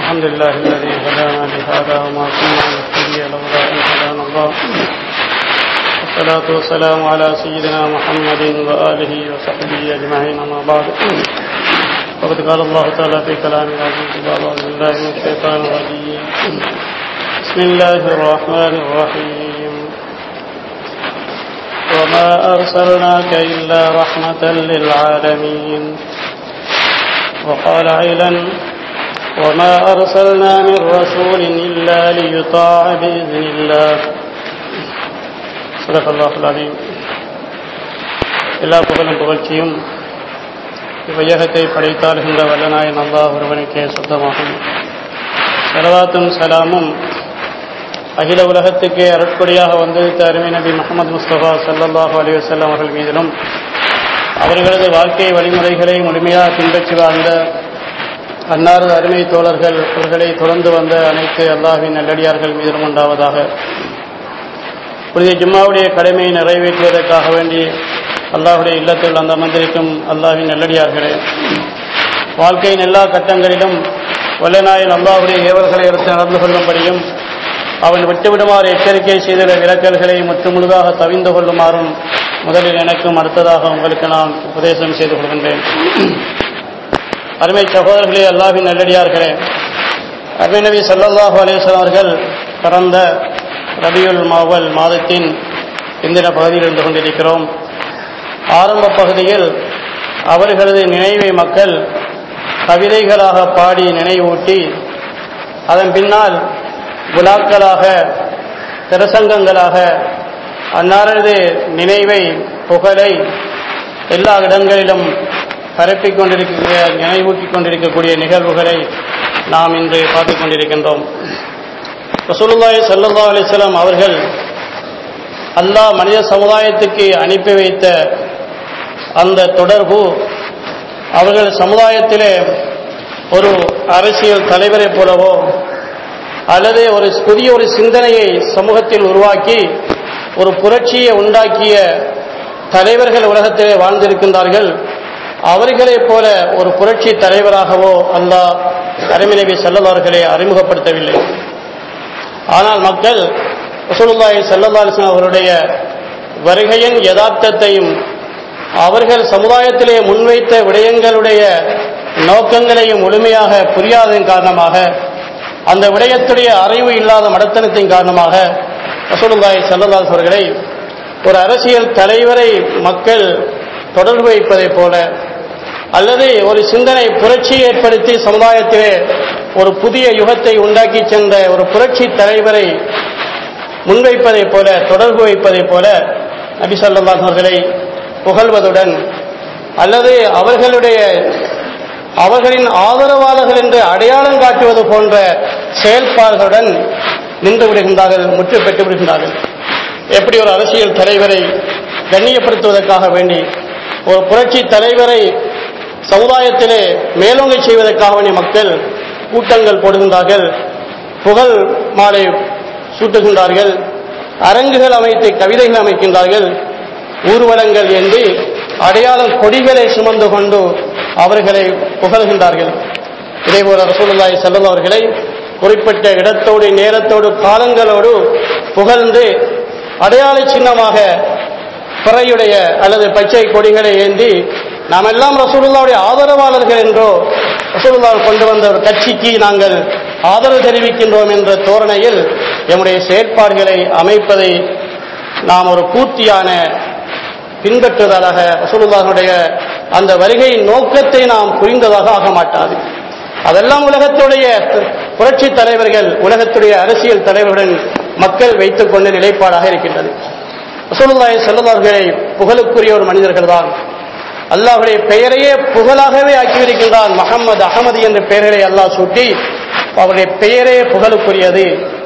الحمد لله الذي هدانا لهذا وما كنا نهتدي لولا ان هدانا الله والصلاة والسلام على سيدنا محمد وآله وصحبه أجمعين أما بعد وقد قال الله تعالى في كلام العزيز بعد أعوذ بالله من الشيطان الرجيم بسم الله الرحمن الرحيم وما أرسلناك إلا رحمة للعالمين وقال عيلا وما أرسلنا من رسول إلا ليطاع بإذن الله صدق الله العظيم எல்லா புகழும் புகழ்ச்சியும் இவ்வையகத்தை படைத்தாளுகின்ற வல்லநாயன் அல்லாஹ் ஒருவனுக்கே சொந்தமாகும் சலவாத்தும் சலாமும் அகில உலகத்துக்கே அருட்கொடியாக வந்திருந்த அருமை நபி முகமது முஸ்தபா சல்லல்லாஹு அலி வசல்லாம் அவர்கள் மீதிலும் அவர்களது வாழ்க்கை வழிமுறைகளை முழுமையாக பின்பற்றி வாழ்ந்த அன்னாரது அருமை தோழர்கள் அவர்களை தொடர்ந்து வந்த அனைத்து அல்லாஹின் நல்லடியார்கள் மீதிலும் உண்டாவதாக புனித ஜும்மாவுடைய கடமையை நிறைவேற்றுவதற்காக வேண்டி அல்லாஹுடைய இல்லத்தில் அந்த அமர்ந்திருக்கும் அல்லாஹின் நல்லடியார்களே வாழ்க்கையின் எல்லா கட்டங்களிலும் வல்லநாயன் அல்லாஹுடைய ஏவல்களை எடுத்து நடந்து கொள்ளும்படியும் அவன் விட்டுவிடுமாறு எச்சரிக்கை செய்துள்ள விலக்கல்களை முற்று முழுதாக தவிந்து கொள்ளுமாறும் முதலில் எனக்கும் அடுத்ததாக உங்களுக்கு நான் உபதேசம் செய்து கொள்கின்றேன் அருமை சகோதரர்களே அல்லாஹின் நல்லடியார்களே அருமை நபி சல்லாஹூ அலேஸ்வரம் அவர்கள் கடந்த ரபியுல் மாவல் மாதத்தின் இந்திர பகுதியில் இருந்து கொண்டிருக்கிறோம் ஆரம்ப பகுதியில் அவர்களது நினைவை மக்கள் கவிதைகளாக பாடி நினைவூட்டி அதன் பின்னால் விழாக்களாக பிரசங்கங்களாக அன்னாரது நினைவை புகழை எல்லா இடங்களிலும் பரப்பிக் கொண்டிருக்கிற நினைவூட்டிக் கொண்டிருக்கக்கூடிய நிகழ்வுகளை நாம் இன்று பார்த்துக் கொண்டிருக்கின்றோம் ரசூலுல்லாய் சல்லா அலிஸ்லாம் அவர்கள் அல்லாஹ் மனித சமுதாயத்துக்கு அனுப்பி வைத்த அந்த தொடர்பு அவர்கள் சமுதாயத்திலே ஒரு அரசியல் தலைவரை போலவோ அல்லது ஒரு புதிய ஒரு சிந்தனையை சமூகத்தில் உருவாக்கி ஒரு புரட்சியை உண்டாக்கிய தலைவர்கள் உலகத்திலே வாழ்ந்திருக்கின்றார்கள் அவர்களைப் போல ஒரு புரட்சி தலைவராகவோ அல்லாஹ் அருமிநபி செல்லவார்களை அறிமுகப்படுத்தவில்லை ஆனால் மக்கள் ரசூலுல்லாஹி சல்லா அலிஸ்லாம் அவருடைய வருகையின் யதார்த்தத்தையும் அவர்கள் சமுதாயத்திலே முன்வைத்த விடயங்களுடைய நோக்கங்களையும் முழுமையாக புரியாததன் காரணமாக அந்த விடயத்துடைய அறிவு இல்லாத மடத்தனத்தின் காரணமாக ரசூலுல்லாஹி சல்லா அவர்களை ஒரு அரசியல் தலைவரை மக்கள் தொடர்பு வைப்பதைப் போல அல்லது ஒரு சிந்தனை புரட்சி ஏற்படுத்தி சமுதாயத்திலே ஒரு புதிய யுகத்தை உண்டாக்கி சென்ற ஒரு புரட்சி தலைவரை முன்வைப்பதைப் போல தொடர்பு வைப்பதைப் போல நபி சொல்லாஹ் அவர்களை புகழ்வதுடன் அல்லது அவர்களுடைய அவர்களின் ஆதரவாளர்கள் என்று அடையாளம் காட்டுவது போன்ற செயல்பாடுகளுடன் நின்று விடுகின்றார்கள் முற்று பெற்று விடுகின்றார்கள் எப்படி ஒரு அரசியல் தலைவரை கண்ணியப்படுத்துவதற்காக வேண்டி ஒரு புரட்சி தலைவரை சமுதாயத்திலே மேலோங்கி செய்வதற்காக வேண்டிய மக்கள் கூட்டங்கள் போடுகின்றார்கள் புகழ் மாலை சூட்டுகின்றார்கள் அரங்குகள் அமைத்து கவிதைகள் அமைக்கின்றார்கள் ஊர்வலங்கள் என்று அடையாளம் கொடிகளை சுமந்து கொண்டு அவர்களை புகழ்கின்றார்கள் இதேபோல ரசூலுல்லாய் செல்லும் அவர்களை குறிப்பிட்ட இடத்தோடு நேரத்தோடு காலங்களோடு புகழ்ந்து அடையாள சின்னமாக பிறையுடைய அல்லது பச்சை கொடிகளை ஏந்தி நாம் எல்லாம் ரசூலுல்லாவுடைய ஆதரவாளர்கள் என்றோ ரசூலுல்லா கொண்டு வந்த ஒரு கட்சிக்கு நாங்கள் ஆதரவு தெரிவிக்கின்றோம் என்ற தோரணையில் எம்முடைய செயற்பாடுகளை அமைப்பதை நாம் ஒரு பூர்த்தியான பின்பற்றுதலாக ரசூலுல்லாஹுடைய அந்த வருகையின் நோக்கத்தை நாம் புரிந்ததாக ஆக மாட்டாது அதெல்லாம் உலகத்துடைய புரட்சி தலைவர்கள் உலகத்துடைய அரசியல் தலைவர்களுடன் மக்கள் வைத்துக் கொண்ட நிலைப்பாடாக இருக்கின்றது ரசூலுல்லாஹி செல்லவர்களை புகழுக்குரிய ஒரு மனிதர்கள் தான் அல்லாஹுடைய பெயரையே புகழாகவே ஆக்கியிருக்கின்றான் முகமது அகமது என்ற பெயர்களை அல்லாஹ் சூட்டி அவருடைய பெயரே புகழுக்குரியது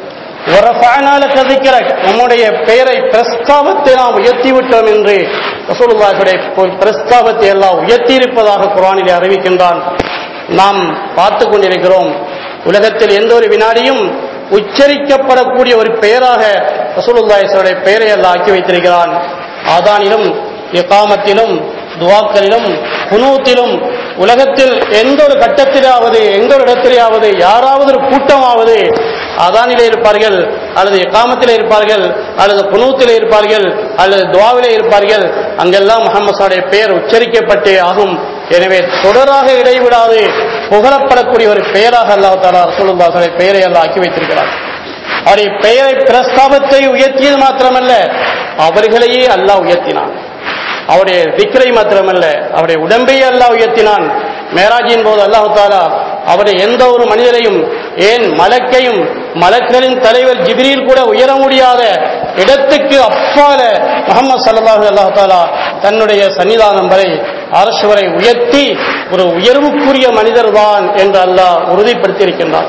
கதிக்கிற உம்முடைய பெயரை பிரஸ்தாபத்தை நாம் உயர்த்திவிட்டோம் என்று ரசூலுல்லாஹுடைய பிரஸ்தாபத்தை எல்லாம் உயர்த்தியிருப்பதாக குரானிலே அறிவிக்கின்றான் நாம் பார்த்து கொண்டிருக்கிறோம் உலகத்தில் எந்த ஒரு வினாடியும் உச்சரிக்கப்படக்கூடிய ஒரு பெயராக ரசூலுல்லாஹுடைய பெயரை எல்லாம் ஆக்கி வைத்திருக்கிறான் ஆதானிலும் இக்காமத்திலும் துவாக்களிலும் குனூத்திலும் உலகத்தில் எந்த ஒரு கட்டத்திலாவது எந்த ஒரு இடத்திலாவது யாராவது ஒரு கூட்டமாவது அதானிலே இருப்பார்கள் அல்லது எக்காமத்திலே இருப்பார்கள் அல்லது குனூத்திலே இருப்பார்கள் அல்லது துவாவிலே இருப்பார்கள் அங்கெல்லாம் முகமது பெயர் உச்சரிக்கப்பட்டே ஆகும் எனவே தொடராக இடைவிடாது புகழப்படக்கூடிய ஒரு பெயராக அல்லாஹ் தாலா ரசூலுல்லாஹுடைய பெயரை அல்லாஹ் ஆக்கி வைத்திருக்கிறார் அவருடைய பெயரை பிரஸ்தாபத்தை உயர்த்தியது மாத்திரமல்ல அவர்களையே அல்லாஹ் உயர்த்தினான் அவருடைய திக்கரை மாத்திரமல்ல அவருடைய உடம்பையே அல்லாஹ் உயர்த்தினான் மேராஜின் போது அல்லாஹு தாலா அவருடைய எந்த ஒரு மனிதரையும் ஏன் மலக்கையும் மலக்களின் தலைவர் ஜிப்ரீல் கூட உயர முடியாத இடத்துக்கு அப்பால முகமது சல்லாஹூ அல்லாஹு தாலா தன்னுடைய சன்னிதானம் வரை அரசு வரை உயர்த்தி ஒரு உயர்வுக்குரிய மனிதர் தான் என்று அல்லாஹ் உறுதிப்படுத்தியிருக்கின்றான்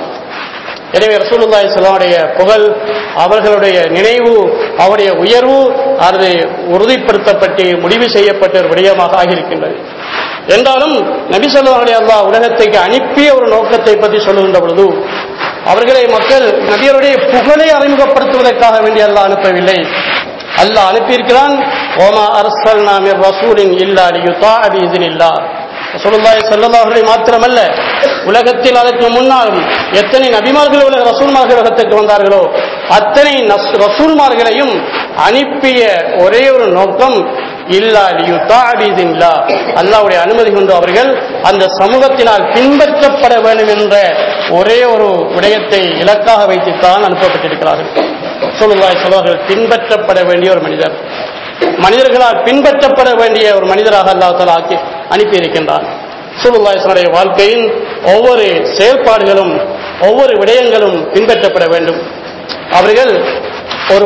எனவே ரசூலுல்லாஹி ஸல்லல்லாஹுடைய புகழ் அவர்களுடைய நினைவு அவருடைய உயர்வு அது உறுதிப்படுத்தப்பட்டு முடிவு செய்யப்பட்ட ஒரு விடயமாக ஆகியிருக்கின்றது என்றாலும் நபி ஸல்லல்லாஹு அல்லாஹ் உலகத்துக்கு அனுப்பிய ஒரு நோக்கத்தை பற்றி சொல்லுகின்ற பொழுது அவர்களை மக்கள் நபியருடைய புகழை அறிமுகப்படுத்துவதற்காக வேண்டி அல்லாஹ் அனுப்பவில்லை அல்லாஹ் அனுப்பியிருக்கிறான் ஓமா அர்சல்னா மிர் ரசூலின் இல்லா லியுதா பிஇذنில்லாஹ் ரசூலுல்லாஹி ஸல்லல்லாஹு அலைஹி மாத்திரமல்ல உலகத்தில் அதற்கு முன்னாலும் எத்தனை நபிமார்கள் உலக ரசூல்மார்கள் உலகத்துக்கு வந்தார்களோ அத்தனை நஸ்- ரசூல்மார்களையும் அனுப்பிய ஒரே ஒரு நோக்கம் இல்லா லியுதாபிதின்லா அல்லாஹ்வுடைய அனுமதி கொண்டு அவர்கள் அந்த சமூகத்தினால் பின்பற்றப்பட வேண்டும் என்ற ஒரே ஒரு விடயத்தை இலக்காக வைத்துத்தான் அனுப்பப்பட்டிருக்கிறார்கள் ரசூலுல்லாஹி ஸல்லல்லாஹு பின்பற்றப்பட வேண்டிய ஒரு மனிதர் மனிதர்களால் பின்பற்றப்பட வேண்டிய ஒரு மனிதராக அல்லாஹ் தஆலா ஆக்கி அனுப்பியிருக்கின்றான் சுல்லாஹுடைய வாழ்க்கையின் ஒவ்வொரு செயல்பாடுகளும் ஒவ்வொரு விடயங்களும் பின்பற்றப்பட வேண்டும் அவர்கள் ஒரு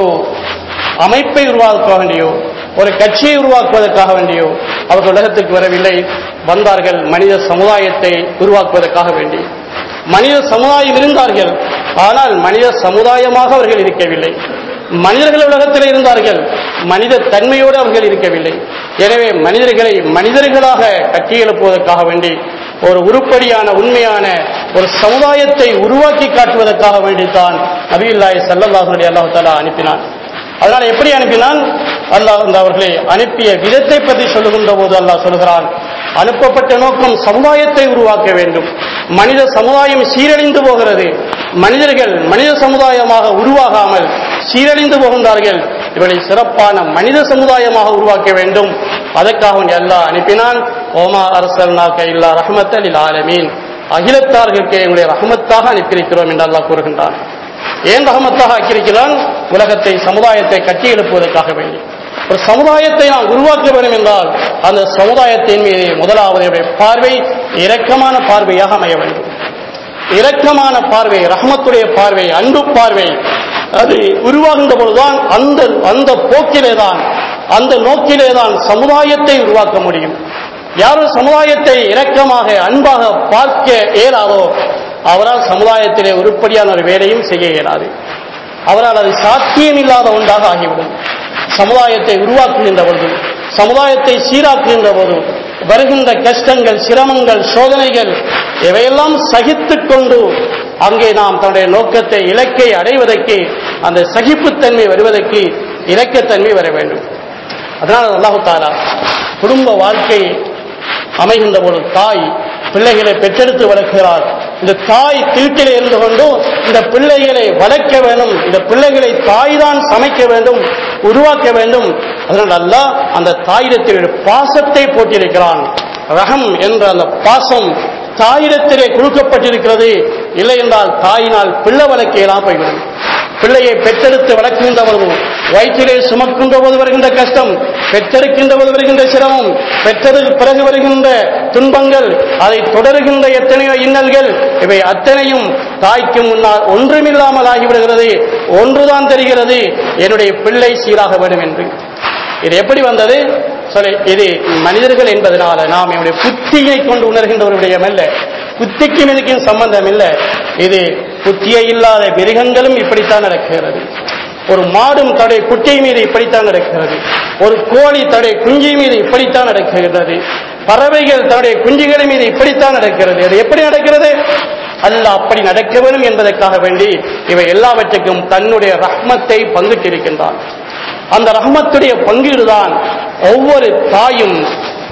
அமைப்பை உருவாக்க வேண்டியோ ஒரு கட்சியை உருவாக்குவதற்காக வேண்டியோ அவர்கள் உலகத்துக்கு வரவில்லை வந்தார்கள் மனித சமுதாயத்தை உருவாக்குவதற்காக வேண்டி மனித சமுதாயம் இருந்தார்கள் ஆனால் மனித சமுதாயமாக அவர்கள் இருக்கவில்லை மனிதர்கள் உலகத்தில் இருந்தார்கள் மனித தன்மையோடு அவர்கள் இருக்கவில்லை எனவே மனிதர்களை மனிதர்களாக கட்டியெழுப்புவதற்காக வேண்டி ஒரு உருப்படியான உண்மையான ஒரு சமுதாயத்தை உருவாக்கி காட்டுவதற்காக வேண்டித்தான் நபியுல்லாஹி ஸல்லல்லாஹு அலைஹி அல்லாஹ் தஆலா அனுப்பினான் அதனால் எப்படி அனுப்பினான் அல்லாஹ் வந்து அவர்களை அனுப்பிய விதத்தை பற்றி சொல்லுகின்ற போது அல்லாஹ் சொல்கிறான் அனுப்பப்பட்ட நோக்கம் சமுதாயத்தை உருவாக்க வேண்டும் மனித சமுதாயம் சீரழிந்து போகிறது மனிதர்கள் மனித சமுதாயமாக உருவாகாமல் சீரழிந்து போகின்றார்கள் இவரை சிறப்பான மனித சமுதாயமாக உருவாக்க வேண்டும் அதற்காக வேண்டி அல்லாஹ் அனுப்பினான் ஓமா அரசல்னா கைல்லா ரஹமத்தல் ஆலமீன் அகிலத்தார்களுக்கு எங்களுடைய ரஹமத்தாக அனுப்பியிருக்கிறோம் என்று அல்லாஹ் கூறுகின்றான் ஏன் ரஹமத்தாக ஆக்கியிருக்கிறான் உலகத்தை சமுதாயத்தை கட்டி எழுப்புவதற்காக வேண்டி ஒரு சமுதாயத்தை நாம் உருவாக்க வேண்டும் என்றால் அந்த சமுதாயத்தின் மீது முதலாவது அவருடைய பார்வை இரக்கமான பார்வையாக அமைய வேண்டும் இரக்கமான பார்வை ரஹமத்துடைய பார்வை அன்பு பார்வை அது உருவாகின்ற பொழுதுதான் அந்த அந்த போக்கிலே தான் அந்த நோக்கிலே தான் சமுதாயத்தை உருவாக்க முடியும் யார் ஒரு சமுதாயத்தை இரக்கமாக அன்பாக பார்க்க இயலாதோ அவரால் சமுதாயத்திலே உருப்படியான ஒரு வேலையும் செய்ய இயலாது அவரால் அது சாத்தியமில்லாத ஒன்றாக ஆகிவிடும் சமுதாயத்தை உருவாக்குகின்ற பொழுது சமுதாயத்தை சீராக்குகின்ற போது வருகின்ற கஷ்டங்கள் சிரமங்கள் சோதனைகள் இவையெல்லாம் சகித்துக் கொண்டு அங்கே நாம் தன்னுடைய நோக்கத்தை இலக்கை அடைவதற்கு அந்த சகிப்புத்தன்மை வருவதற்கு இலக்கத்தன்மை வர வேண்டும் அதனால் அல்லாஹு தாலா குடும்ப வாழ்க்கை அமைகின்ற பொழுது தாய் பிள்ளைகளை பெற்றெடுத்து வளர்க்கிறார் இந்த தாய் தீட்டில் இருந்து கொண்டு இந்த பிள்ளைகளை வளர்க்க வேண்டும் இந்த பிள்ளைகளை தாய் தான் சமைக்க வேண்டும் உருவாக்க வேண்டும் அதனால் அல்லாஹ் அந்த தாயிடத்தில் ஒரு பாசத்தை போட்டிருக்கிறான் ரகம் என்ற அந்த பாசம் தாயிடத்திலே கொடுக்கப்பட்டிருக்கிறது இல்லை என்றால் தாயினால் பிள்ளை வளர்க்கையெல்லாம் போய்விடும் பிள்ளையை பெற்றெடுத்து வளர்க்கின்ற பொழுது வயிற்றிலே சுமக்கின்ற போது வருகின்ற கஷ்டம் பெற்றெடுக்கின்ற போது வருகின்ற சிரமம் பெற்றதுக்கு பிறகு வருகின்ற துன்பங்கள் அதை தொடருகின்ற எத்தனையோ இன்னல்கள் இவை அத்தனையும் தாய்க்கு முன்னால் ஒன்றுமில்லாமல் ஆகிவிடுகிறது ஒன்றுதான் தெரிகிறது என்னுடைய பிள்ளை சீராக வேண்டும் என்று இது எப்படி வந்தது சொல்லி இது மனிதர்கள் என்பதனால நாம் என்னுடைய புத்தியை கொண்டு உணர்கின்ற ஒரு விடயம் அல்ல புத்திக்கும் இதுக்கும் சம்பந்தம் இல்லை இது புத்தியை இல்லாத மிருகங்களும் இப்படித்தான் நடக்கிறது ஒரு மாடும் தடை குட்டை மீது இப்படித்தான் நடக்கிறது ஒரு கோழி தடை குஞ்சு மீது இப்படித்தான் நடக்கிறது பறவைகள் தன்னுடைய குஞ்சுகள் மீது இப்படித்தான் நடக்கிறது அது எப்படி நடக்கிறது அல்ல அப்படி நடக்க வேண்டும் என்பதற்காக வேண்டி இவை எல்லாவற்றுக்கும் தன்னுடைய ரஹ்மத்தை பங்கிட்டிருக்கின்றான் அந்த ரஹ்மத்துடைய பங்கீடுதான் ஒவ்வொரு தாயும்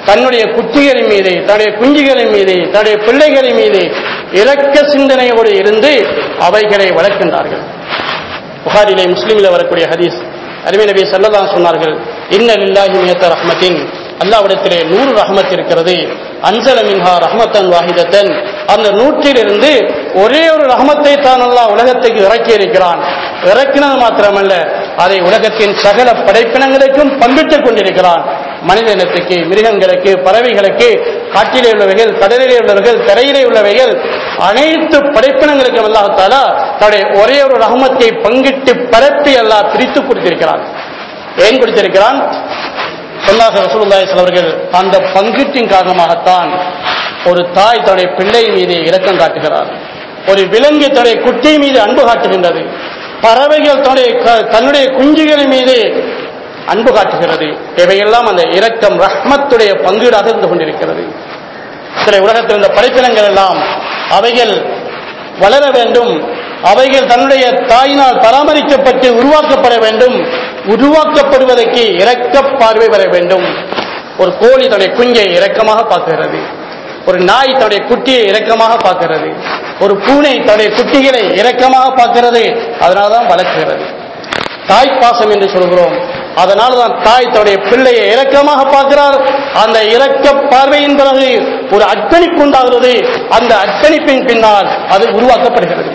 தன்னுடைய குட்டிகளின் மீது தன்னுடைய குஞ்சுகளின் மீது தன்னுடைய பிள்ளைகளின் மீது இரக்க சிந்தனையோடு இருந்து அவைகளை வளர்க்கின்றார்கள் புகாரிலே முஸ்லீமில் வரக்கூடிய ஹதீஸ் அருமை நபி சல்லல்லாஹு சொன்னார்கள் இன்ன லில்லாஹி மியத்த ரஹ்மத்தின் அல்லாவிடத்திலே நூறு ரஹமத் இருக்கிறது அன்சல மின்ஹா ரஹமத்தன் வாஹிதத்தன் அந்த நூற்றிலிருந்து ஒரே ஒரு ரஹமத்தை தான் அல்லாஹ் உலகத்துக்கு இறக்கி இருக்கிறான் இறக்கினது மாத்திரமல்ல அதை உலகத்தின் சகல படைப்பினங்களுக்கும் பங்கிட்டுக் கொண்டிருக்கிறான் மனித இனத்துக்கு மிருகங்களுக்கு பறவைகளுக்கு காட்டிலே உள்ளவைகள் கடலிலே உள்ளவர்கள் தரையிலே உள்ளவைகள் அனைத்து படைப்பினங்களுக்கும் அல்லாஹாலா தன்னுடைய ஒரே ஒரு ரஹமத்தை பங்கிட்டு பரப்பி அல்லாஹ் பிரித்து கொடுத்திருக்கிறான் ஏன் கொடுத்திருக்கிறான் சொல்லாக ரசூலுல்லாஹி அவர்கள் அந்த பங்கீட்டின் காரணமாகத்தான் ஒரு தாய் தன்னுடைய பிள்ளை மீது இரக்கம் காட்டுகிறார் ஒரு விலங்கு தன்னுடைய குட்டி மீது அன்பு காட்டுகின்றது பறவைகள் தன்னுடைய க- தன்னுடைய குஞ்சுகளின் மீது அன்பு காட்டுகிறது இவையெல்லாம் அந்த இரக்கம் ரஹ்மத்துடைய பங்கீடாக இருந்து கொண்டிருக்கிறது சில உலகத்தில் இந்த படைப்பினங்கள் எல்லாம் அவைகள் வளர வேண்டும் அவைகள் தன்னுடைய தாயினால் பராமரிக்கப்பட்டு உருவாக்கப்பட வேண்டும் உருவாக்கப்படுவதற்கு இரக்க பார்வை வர வேண்டும் ஒரு கோழி தன்னுடைய குஞ்சை இரக்கமாக பார்க்கிறது ஒரு நாய் தன்னுடைய குட்டியை இரக்கமாக பார்க்கிறது ஒரு பூனை தன்னுடைய குட்டிகளை இரக்கமாக பார்க்கிறது அதனால்தான் வளர்க்கிறது தாய் பாசம் என்று சொல்கிறோம் அதனால தான் தாய் தன்னுடைய பிள்ளையை இரக்கமாக பார்க்கிறார் அந்த இரக்க பார்வையின் பிறகு ஒரு அர்ப்பணிப்பு உண்டாகிறது அந்த அர்ப்பணிப்பின் பின்னால் அது உருவாக்கப்படுகிறது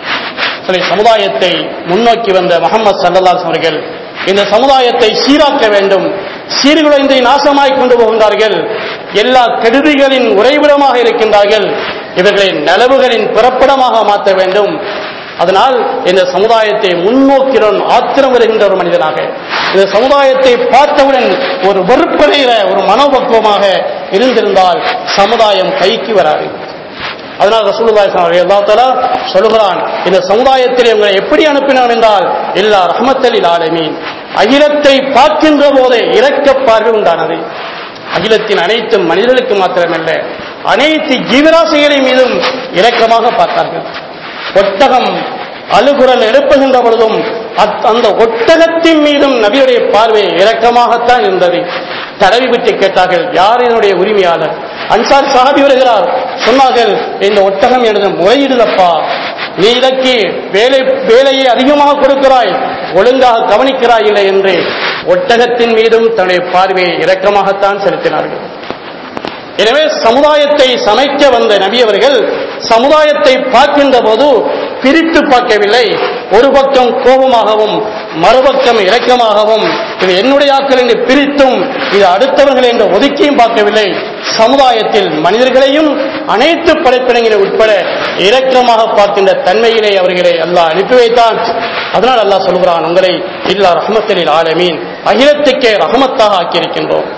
சில சமுதாயத்தை முன்னோக்கி வந்த முகமது சல்லல்லாஸ் அவர்கள் இந்த சமுதாயத்தை சீராக்க வேண்டும் சீர்குலைந்து நாசமாய் கொண்டு போகின்றார்கள் எல்லா கெடுதிகளின் உறைவிடமாக இருக்கின்றார்கள் இவர்களை நலவுகளின் பிறப்பிடமாக மாற்ற வேண்டும் அதனால் இந்த சமுதாயத்தை முன்னோக்கிறோன் ஆத்திரம் வருகின்ற ஒரு மனிதனாக இந்த சமுதாயத்தை பார்த்தவுடன் ஒரு வெறுப்படைகிற ஒரு மனோபக்குவமாக இருந்திருந்தால் சமுதாயம் கைக்கு வராது அதனால் ரசூலுல்லாஹி ஸல்லல்லாஹு அல்லாஹ் தஆலா சொல்கிறான் இந்த சமுதாயத்தில் உங்களை எப்படி அனுப்பினான் என்றால் எல்லா ரஹ்மத்தலில் ஆலமீன் அகிலத்தை பார்க்கின்ற போதே இரக்க பார்வை உண்டானது அகிலத்தின் அனைத்து மனிதர்களுக்கு மாத்திரமல்ல அனைத்து ஜீவராசிகளின் மீதும் இரக்கமாக பார்த்தார்கள் ஒட்டகம் அழுகுரல் எழுப்புகின்ற பொழுதும் அத்- அந்த ஒட்டகத்தின் மீதும் நபியுடைய பார்வை இரக்கமாகத்தான் இருந்தது தடவி விட்டு கேட்டார்கள் யார் என்னுடைய உரிமையாளர் அன்சார் சாஹிப் வருகிறார் சொன்னார்கள் இந்த ஒட்டகம் எனது முறையிடுதப்பா நீ இதற்கு வேலை வேலையை அதிகமாக கொடுக்கிறாய் ஒழுங்காக கவனிக்கிறாய் இல்லை என்று ஒட்டகத்தின் மீதும் தன்னுடைய பார்வையை இரக்கமாகத்தான் செலுத்தினார்கள் எனவே சமுதாயத்தை சமைக்க வந்த நபி அவர்கள் சமுதாயத்தை பார்க்கின்ற போது பிரித்து பார்க்கவில்லை ஒரு பக்கம் கோபமாகவும் மறுபக்கம் இரக்கமாகவும் இது என்னுடைய ஆட்கள் என்று பிரித்தும் இது அடுத்தவர்கள் என்று ஒதுக்கியும் பார்க்கவில்லை சமுதாயத்தில் மனிதர்களையும் அனைத்து படைப்பினங்களை உட்பட இரக்கமாக பார்க்கின்ற தன்மையிலே அவர்களை அல்லாஹ் அனுப்பி வைத்தான் அதனால் அல்லாஹ் சொல்கிறான் உங்களை இல்லா ரஹமத்தலில் ஆலமீன் அகிலத்துக்கே ரஹமத்தாக ஆக்கியிருக்கின்றோம்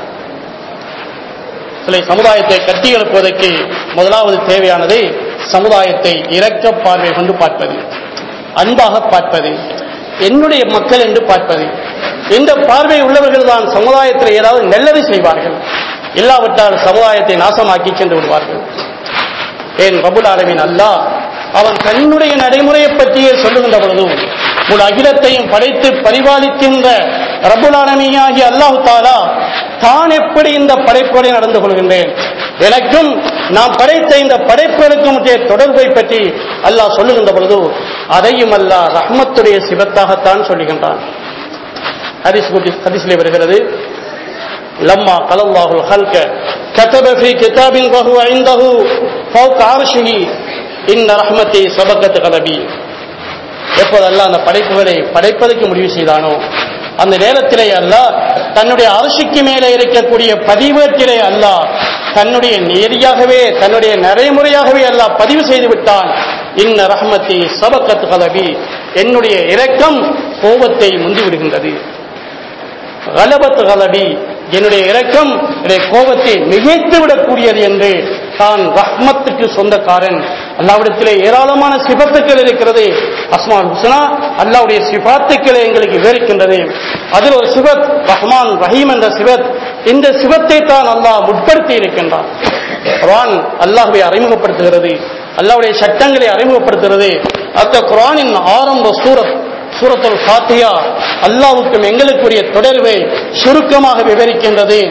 சில சமுதாயத்தை கட்டி எழுப்புவதற்கு முதலாவது தேவையானது சமுதாயத்தை இரக்க பார்வை கொண்டு பார்ப்பது அன்பாக பார்ப்பது என்னுடைய மக்கள் என்று பார்ப்பது இந்த பார்வை உள்ளவர்கள் தான் சமுதாயத்தில் ஏதாவது நல்லது செய்வார்கள் இல்லாவிட்டால் சமுதாயத்தை நாசமாக்கி சென்று விடுவார்கள் ஏன் ரபுல் ஆலமின் அல்லாஹ் அவன் தன்னுடைய நடைமுறையை பற்றியே சொல்லுகின்ற பொழுதும் முழு அகிலத்தையும் படைத்து பரிபாலிக்கின்ற ரபுல் ஆலமியாகிய அல்லாஹு தாலா தான் எப்படி இந்த படைப்போடு நடந்து கொள்கின்றேன் எனக்கும் நான் படைத்த இந்த படைப்புகளுக்கும் உடைய தொடர்பை பற்றி அல்லாஹ் சொல்லுகின்ற பொழுது அதையும் அல்லாஹ் ரஹ்மத்துடைய சிவத்தாகத்தான் சொல்லுகின்றான் ஹரிஸ் ஹரிஸ்லே வருகிறது لما قال الله الخلق كتب في كتاب وهو عنده فوق عرشه إن رحمتي سبقت غضبي எப்போது அல்லாஹ் அந்த படைப்புகளை படைப்பதற்கு முடிவு செய்தானோ அந்த நேரத்திலே அல்லாஹ் தன்னுடைய அரசுக்கு மேலே இருக்கக்கூடிய பதிவேட்டிலே அல்லாஹ் தன்னுடைய நெறியாகவே தன்னுடைய நடைமுறையாகவே அல்லாஹ் பதிவு செய்து விட்டான் இன்ன ரஹ்மத்தி சபக்கத் கலபி என்னுடைய இரக்கம் கோபத்தை முந்தி விடுகின்றது கலபத் கலபி என்னுடைய இரக்கம் என்னுடைய கோபத்தை மிகைத்து விடக்கூடியது என்று தான் ரஹ்மத்துக்கு சொந்தக்காரன் அல்லாவிடத்திலே ஏராளமான சிபத்துக்கள் இருக்கிறது அஸ்மான் ஹுசனா அல்லாவுடைய சிபாத்துக்களை எங்களுக்கு விவரிக்கின்றது அதில் ஒரு சிவத் ரஹ்மான் ரஹீம் என்ற சிவத் இந்த சிவத்தை தான் அல்லாஹ் முற்படுத்தி இருக்கின்றான் குர்ஆன் அல்லாஹ்வை அறிமுகப்படுத்துகிறது அல்லாஹ்வுடைய சட்டங்களை அறிமுகப்படுத்துகிறது அந்த குர்ஆனின் ஆரம்ப சூரத் சூரத்துல் ஃபாத்தியா அல்லாஹ்வுக்கும் எங்களுக்குரிய தொடர்பை சுருக்கமாக விவரிக்கின்றது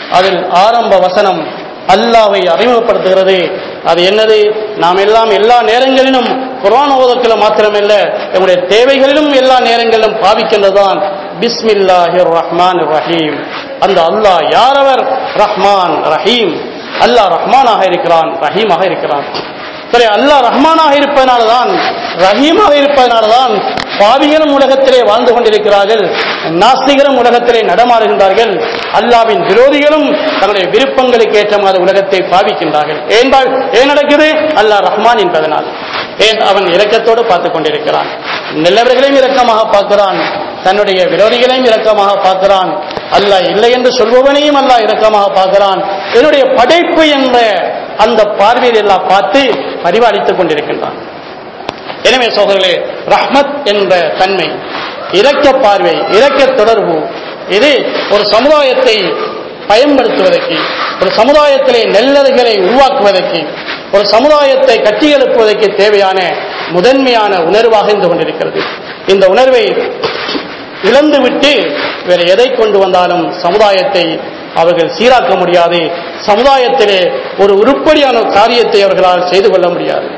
அதில் ஆரம்ப வசனம் அல்லாவை அறிமுகப்படுத்துகிறது அது என்னது நாம் எல்லாம் எல்லா நேரங்களிலும் குர்ஆன் ஓதத்தில் மாத்திரமல்ல நம்முடைய தேவைகளிலும் எல்லா நேரங்களிலும் பாவிக்கின்றதுதான் பிஸ்மில்லாஹிர் ரஹ்மான் ரஹீம் அந்த அல்லாஹ் யாரவர் ரஹ்மான் ரஹீம் அல்லாஹ் ரஹ்மானாக இருக்கிறான் ரஹீமாக இருக்கிறான் சரி அல்லாஹ் ரஹ்மானாக இருப்பதனால்தான் ரஹீமாக இருப்பதனால்தான் பாவிகளும் உலகத்திலே வாழ்ந்து கொண்டிருக்கிறார்கள் நாஸ்திகரும் உலகத்திலே நடமாடுகின்றார்கள் அல்லாவின் விரோதிகளும் தங்களுடைய விருப்பங்களுக்கு ஏற்ற மாதிரி உலகத்தை பாவிக்கின்றார்கள் ஏன்பால் ஏன் நடக்குது அல்லாஹ் ரஹ்மான் என்பதனால் ஏன் அவன் இரக்கத்தோடு பார்த்துக் கொண்டிருக்கிறான் நல்லவர்களையும் இரக்கமாக பார்க்கிறான் தன்னுடைய விரோதிகளையும் இரக்கமாக பார்க்கிறான் அல்லாஹ் இல்லை என்று சொல்பவனையும் அல்லாஹ் இரக்கமாக பார்க்கிறான் என்னுடைய படைப்பு என்ற அந்த பார்வையில் எல்லாம் பார்த்து பரிபாலித்துக் கொண்டிருக்கின்றான் எனவே சோதர்களே ரஹ்மத் என்ற தன்மை இரக்க பார்வை இரக்க தொடர்பு இது ஒரு சமுதாயத்தை பயன்படுத்துவதற்கு ஒரு சமுதாயத்திலே நல்லதுகளை உருவாக்குவதற்கு ஒரு சமுதாயத்தை கட்டியெழுப்புவதற்கு தேவையான முதன்மையான உணர்வாக இருந்து கொண்டிருக்கிறது இந்த உணர்வை இழந்துவிட்டு வேறு எதை கொண்டு வந்தாலும் சமுதாயத்தை அவர்கள் சீராக்க முடியாது சமுதாயத்திலே ஒரு உருப்படியான காரியத்தை அவர்களால் செய்து கொள்ள முடியாது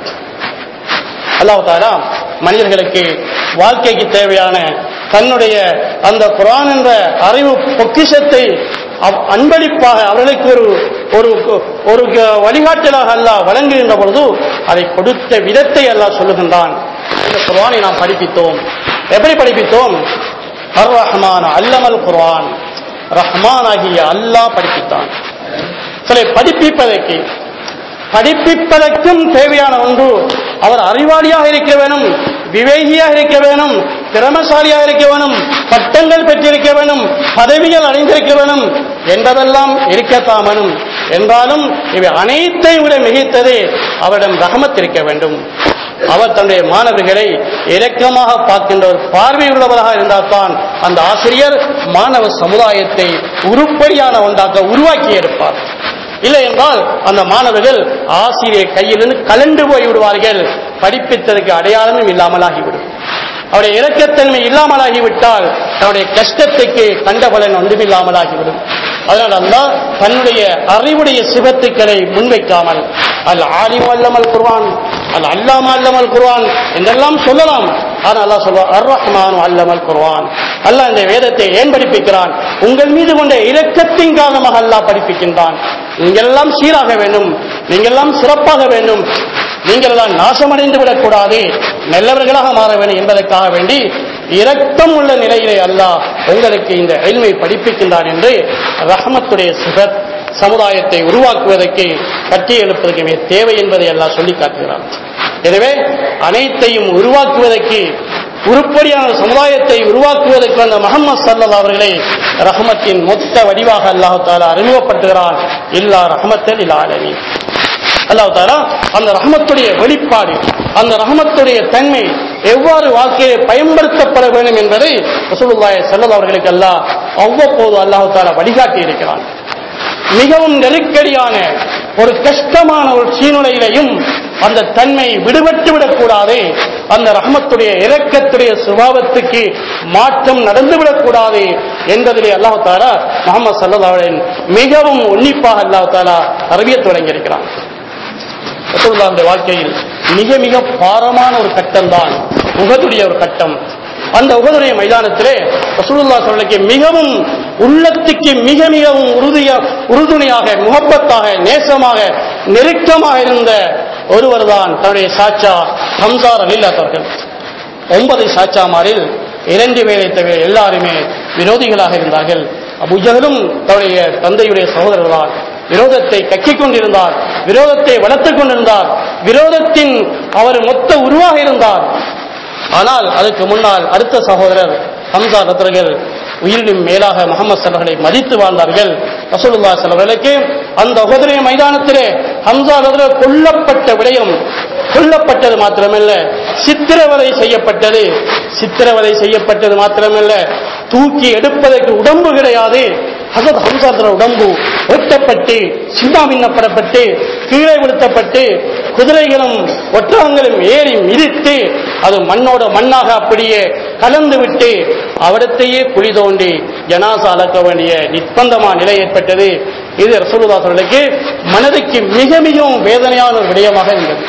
அல்லாஹ் தாலா மனிதர்களுக்கு வாழ்க்கைக்கு தேவையான தன்னுடைய அந்த குரான் என்ற அறிவு பொக்கிஷத்தை அவ்- அன்பளிப்பாக அவர்களுக்கு ஒரு ஒரு ஒரு க- வழிகாட்டலாக அல்லாஹ் வழங்குகின்ற பொழுது அதை கொடுத்த விதத்தை அல்லாஹ் சொல்லுகின்றான் இந்த குர்ஆனை நாம் படிப்பித்தோம் எப்படி படிப்பித்தோம் அர் ரஹ்மான் அல்லமல் குர்ஆன் ரஹ்மானாகிய அல்லாஹ் படிப்பித்தான் சிலை படிப்பிப்பதற்கு படிப்பிப்பதற்கும் தேவையான ஒன்று அவர் அறிவாளியாக இருக்க வேணும் விவேகியாக இருக்க வேணும் திறமசாலியாக இருக்க வேணும் பட்டங்கள் பெற்றிருக்க வேணும் பதவிகள் அடைந்திருக்க வேணும் என்பதெல்லாம் இருக்கத்தான் வேணும் என்றாலும் இவை அனைத்தை விட மிகைத்தது அவரிடம் ரஹமத் இருக்க வேண்டும் அவர் தன்னுடைய மாணவர்களை இரக்கமாக பார்க்கின்ற ஒரு பார்வை உள்ளவராக இருந்தால்தான் அந்த ஆசிரியர் மாணவ சமுதாயத்தை உருப்படியான ஒன்றாக உருவாக்கி எடுப்பார் இல்லை என்றால் அந்த மாணவர்கள் ஆசிரியர் கையிலிருந்து கலண்டு போய் விடுவார்கள் படிப்பித்ததற்கு அடையாளமும் இல்லாமல் ஆகிவிடும் அவருடைய இரக்கத்தன்மை இல்லாமலாகிவிட்டால் தன்னுடைய கஷ்டத்துக்கு கண்ட பலன் ஒன்றுமில்லாமல் ஆகிவிடும் அதனால் அல்லாஹ் தன்னுடைய அறிவுடைய சிவத்துக்களை முன்வைக்காமல் அல் ஆலிம் அல்லமல் குர்வான் அல் அல்லாம அல்லமல் குர்வான் என்றெல்லாம் சொல்லலாம் ஆனால் அல்லாஹ் சொல்வான் அர் ரஹ்மான் அல்லமல் குர்வான் அல்லாஹ் இந்த வேதத்தை ஏன் படிப்பிக்கிறான் உங்கள் மீது கொண்ட இரக்கத்தின் காரணமாக அல்லாஹ் படிப்பிக்கின்றான் நீங்கெல்லாம் சீராக வேண்டும் நீங்கெல்லாம் சிறப்பாக வேண்டும் நீங்கள் எல்லாம் நாசமடைந்து விடக்கூடாது நல்லவர்களாக மாற வேண்டும் என்பதற்காக வேண்டி இரக்கம் உள்ள நிலையிலே அல்லாஹ் உங்களுக்கு இந்த எல்மை படிப்பிக்கின்றான் என்று ரஹமத்துடைய சிபத் சமுதாயத்தை உருவாக்குவதற்கு கட்டி எழுப்பதற்கு மிக தேவை என்பதை எல்லாம் சொல்லி காட்டுகிறான் எனவே அனைத்தையும் உருவாக்குவதற்கு உருப்படியான சமுதாயத்தை உருவாக்குவதற்கு அந்த முகமது சல்லா அவர்களை ரஹமத்தின் மொத்த வடிவாக அல்லாஹு தாலா அறிமுகப்படுத்துகிறான் இல்லா ரஹமத்தல் இல்லா ஆலமீன் அல்லாஹ் தாலா அந்த ரஹமத்துடைய வெளிப்பாடு அந்த ரஹமத்துடைய தன்மை எவ்வாறு வாழ்க்கையை பயன்படுத்தப்பட வேண்டும் என்பதை ரசூலுல்லாஹி ஸல்லல்லாஹு அவர்களுக்கு அல்லாஹ் அவ்வப்போது அல்லாஹ் தாலா வழிகாட்டி இருக்கிறான் மிகவும் நெருக்கடியான ஒரு கஷ்டமான ஒரு சீனுலையிலையும் அந்த தன்மை விடுபட்டு விடக்கூடாது அந்த ரஹமத்துடைய இரக்கத்துடைய சுபாவத்துக்கு மாற்றம் நடந்துவிடக்கூடாது என்பதிலே அல்லாஹ் தாலா முகமது சல்லல்லாஹுவின் மிகவும் உன்னிப்பாக அல்லாஹ் தாலா அறிவியத் தொடங்கியிருக்கிறான் ரசூலுல்லாஹுடைய வாழ்க்கையில் மிக மிக பாரமான ஒரு கட்டம் தான் உகதுடைய ஒரு கட்டம் அந்த உகதுடைய மைதானத்திலே ரசூலுல்லாஹ் சொல்லுக்கு மிகவும் உள்ளத்துக்கு மிக மிகவும் உறுதியா உறுதுணையாக முகப்பத்தாக நேசமாக நெருக்கமாக இருந்த ஒருவர் தான் தன்னுடைய சாச்சா ஹம்சார் அலில்லாத் அவர்கள் ஒன்பது சாச்சாமாரில் இரண்டு பேரை தவிர எல்லாருமே விரோதிகளாக இருந்தார்கள் அபுஜகலும் தன்னுடைய தந்தையுடைய சகோதரர் தான் விரோதத்தை கக்கிக் கொண்டிருந்தார் விரோதத்தை வளர்த்துக் கொண்டிருந்தார் விரோதத்தின் அவர் மொத்த உருவாக இருந்தார் ஆனால் அதுக்கு முன்னால் அடுத்த சகோதரர் ஹம்சா ரத்ரர்கள் உயிரினும் மேலாக முகமது சல்லர்களை மதித்து வாழ்ந்தார்கள் ரசூலுல்லா சல்லர்களுக்கு அந்த உகதுரை மைதானத்திலே ஹம்சா ரத்ரர் கொல்லப்பட்ட விடயம் கொல்லப்பட்டது மாத்திரமல்ல சித்திரவதை செய்யப்பட்டது சித்திரவதை செய்யப்பட்டது மாத்திரமல்ல தூக்கி எடுப்பதற்கு உடம்பு கிடையாது ஹசத் ஹம்சாத்திர உடம்பு வெட்டப்பட்டு சின்னாபின்னப்படப்பட்டு கீழே விழுத்தப்பட்டு குதிரைகளும் ஒற்றகங்களும் ஏறி மிதித்து அது மண்ணோட மண்ணாக அப்படியே கலந்து விட்டு அவடத்தையே குழி தோண்டி ஜனாசா அடக்க வேண்டிய நிர்பந்தமான நிலை ஏற்பட்டது இது ரசூலுல்லாஹி அவர்களுக்கு மனதுக்கு மிக மிகவும் வேதனையான ஒரு விடயமாக இருந்தது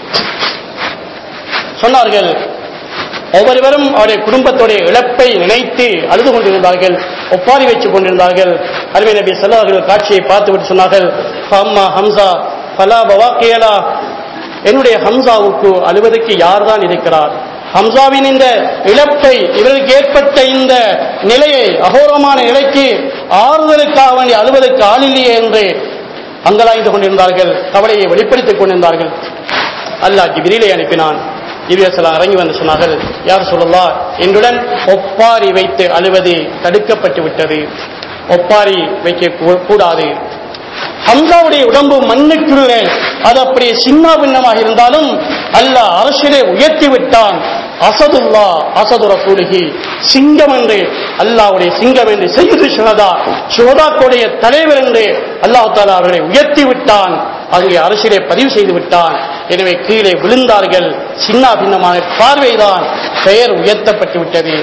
சொன்னார்கள் ஒவ்வொருவரும் அவருடைய குடும்பத்துடைய இழப்பை நினைத்து அழுது கொண்டிருந்தார்கள் ஒப்பாரி வைத்துக் கொண்டிருந்தார்கள் அருமை நபி செல்லவர்கள் காட்சியை பார்த்துவிட்டு சொன்னார்கள் அம்மா ஹம்சா பலா பவாக்கியலா என்னுடைய ஹம்சாவுக்கு அழுவதற்கு யார்தான் இருக்கிறார் ஹம்சாவின் இந்த இழப்பை இவருக்கு ஏற்பட்ட இந்த நிலையை அகோரமான நிலைக்கு ஆறுதலுக்காக வேண்டி அழுவதற்கு ஆளில்லையே என்று அங்கலாய்ந்து கொண்டிருந்தார்கள் கவலையை வெளிப்படுத்திக் கொண்டிருந்தார்கள் அல்லாஹ் ஜிபிரிலை அனுப்பினான் ஜிபிரசலாம் இறங்கி வந்து சொன்னார்கள் யார் சொல்லலா என்னுடன் ஒப்பாரி வைத்து அழுவது தடுக்கப்பட்டு விட்டது ஒப்பாரி வைக்க கூ- கூடாது ஹம்சாவுடைய உடம்பு மண்ணுக்குள்ளே அது அப்படியே சின்ன பின்னமாக இருந்தாலும் அல்லாஹ் அரசிலே உயர்த்தி விட்டான் அசதுல்லா அசது ரசூலுகி சிங்கம் என்று அல்லாஹ்வுடைய சிங்கம் என்று செய்து சுகதா சுகதாக்குடைய தலைவர் என்று அல்லாஹ் தாலா அவர்களை உயர்த்தி விட்டான் அங்கே அரசிலே பதிவு செய்து விட்டான் எனவே கீழே விழுந்தார்கள் சின்ன பின்னமான பார்வைதான் பெயர் உயர்த்தப்பட்டு விட்டது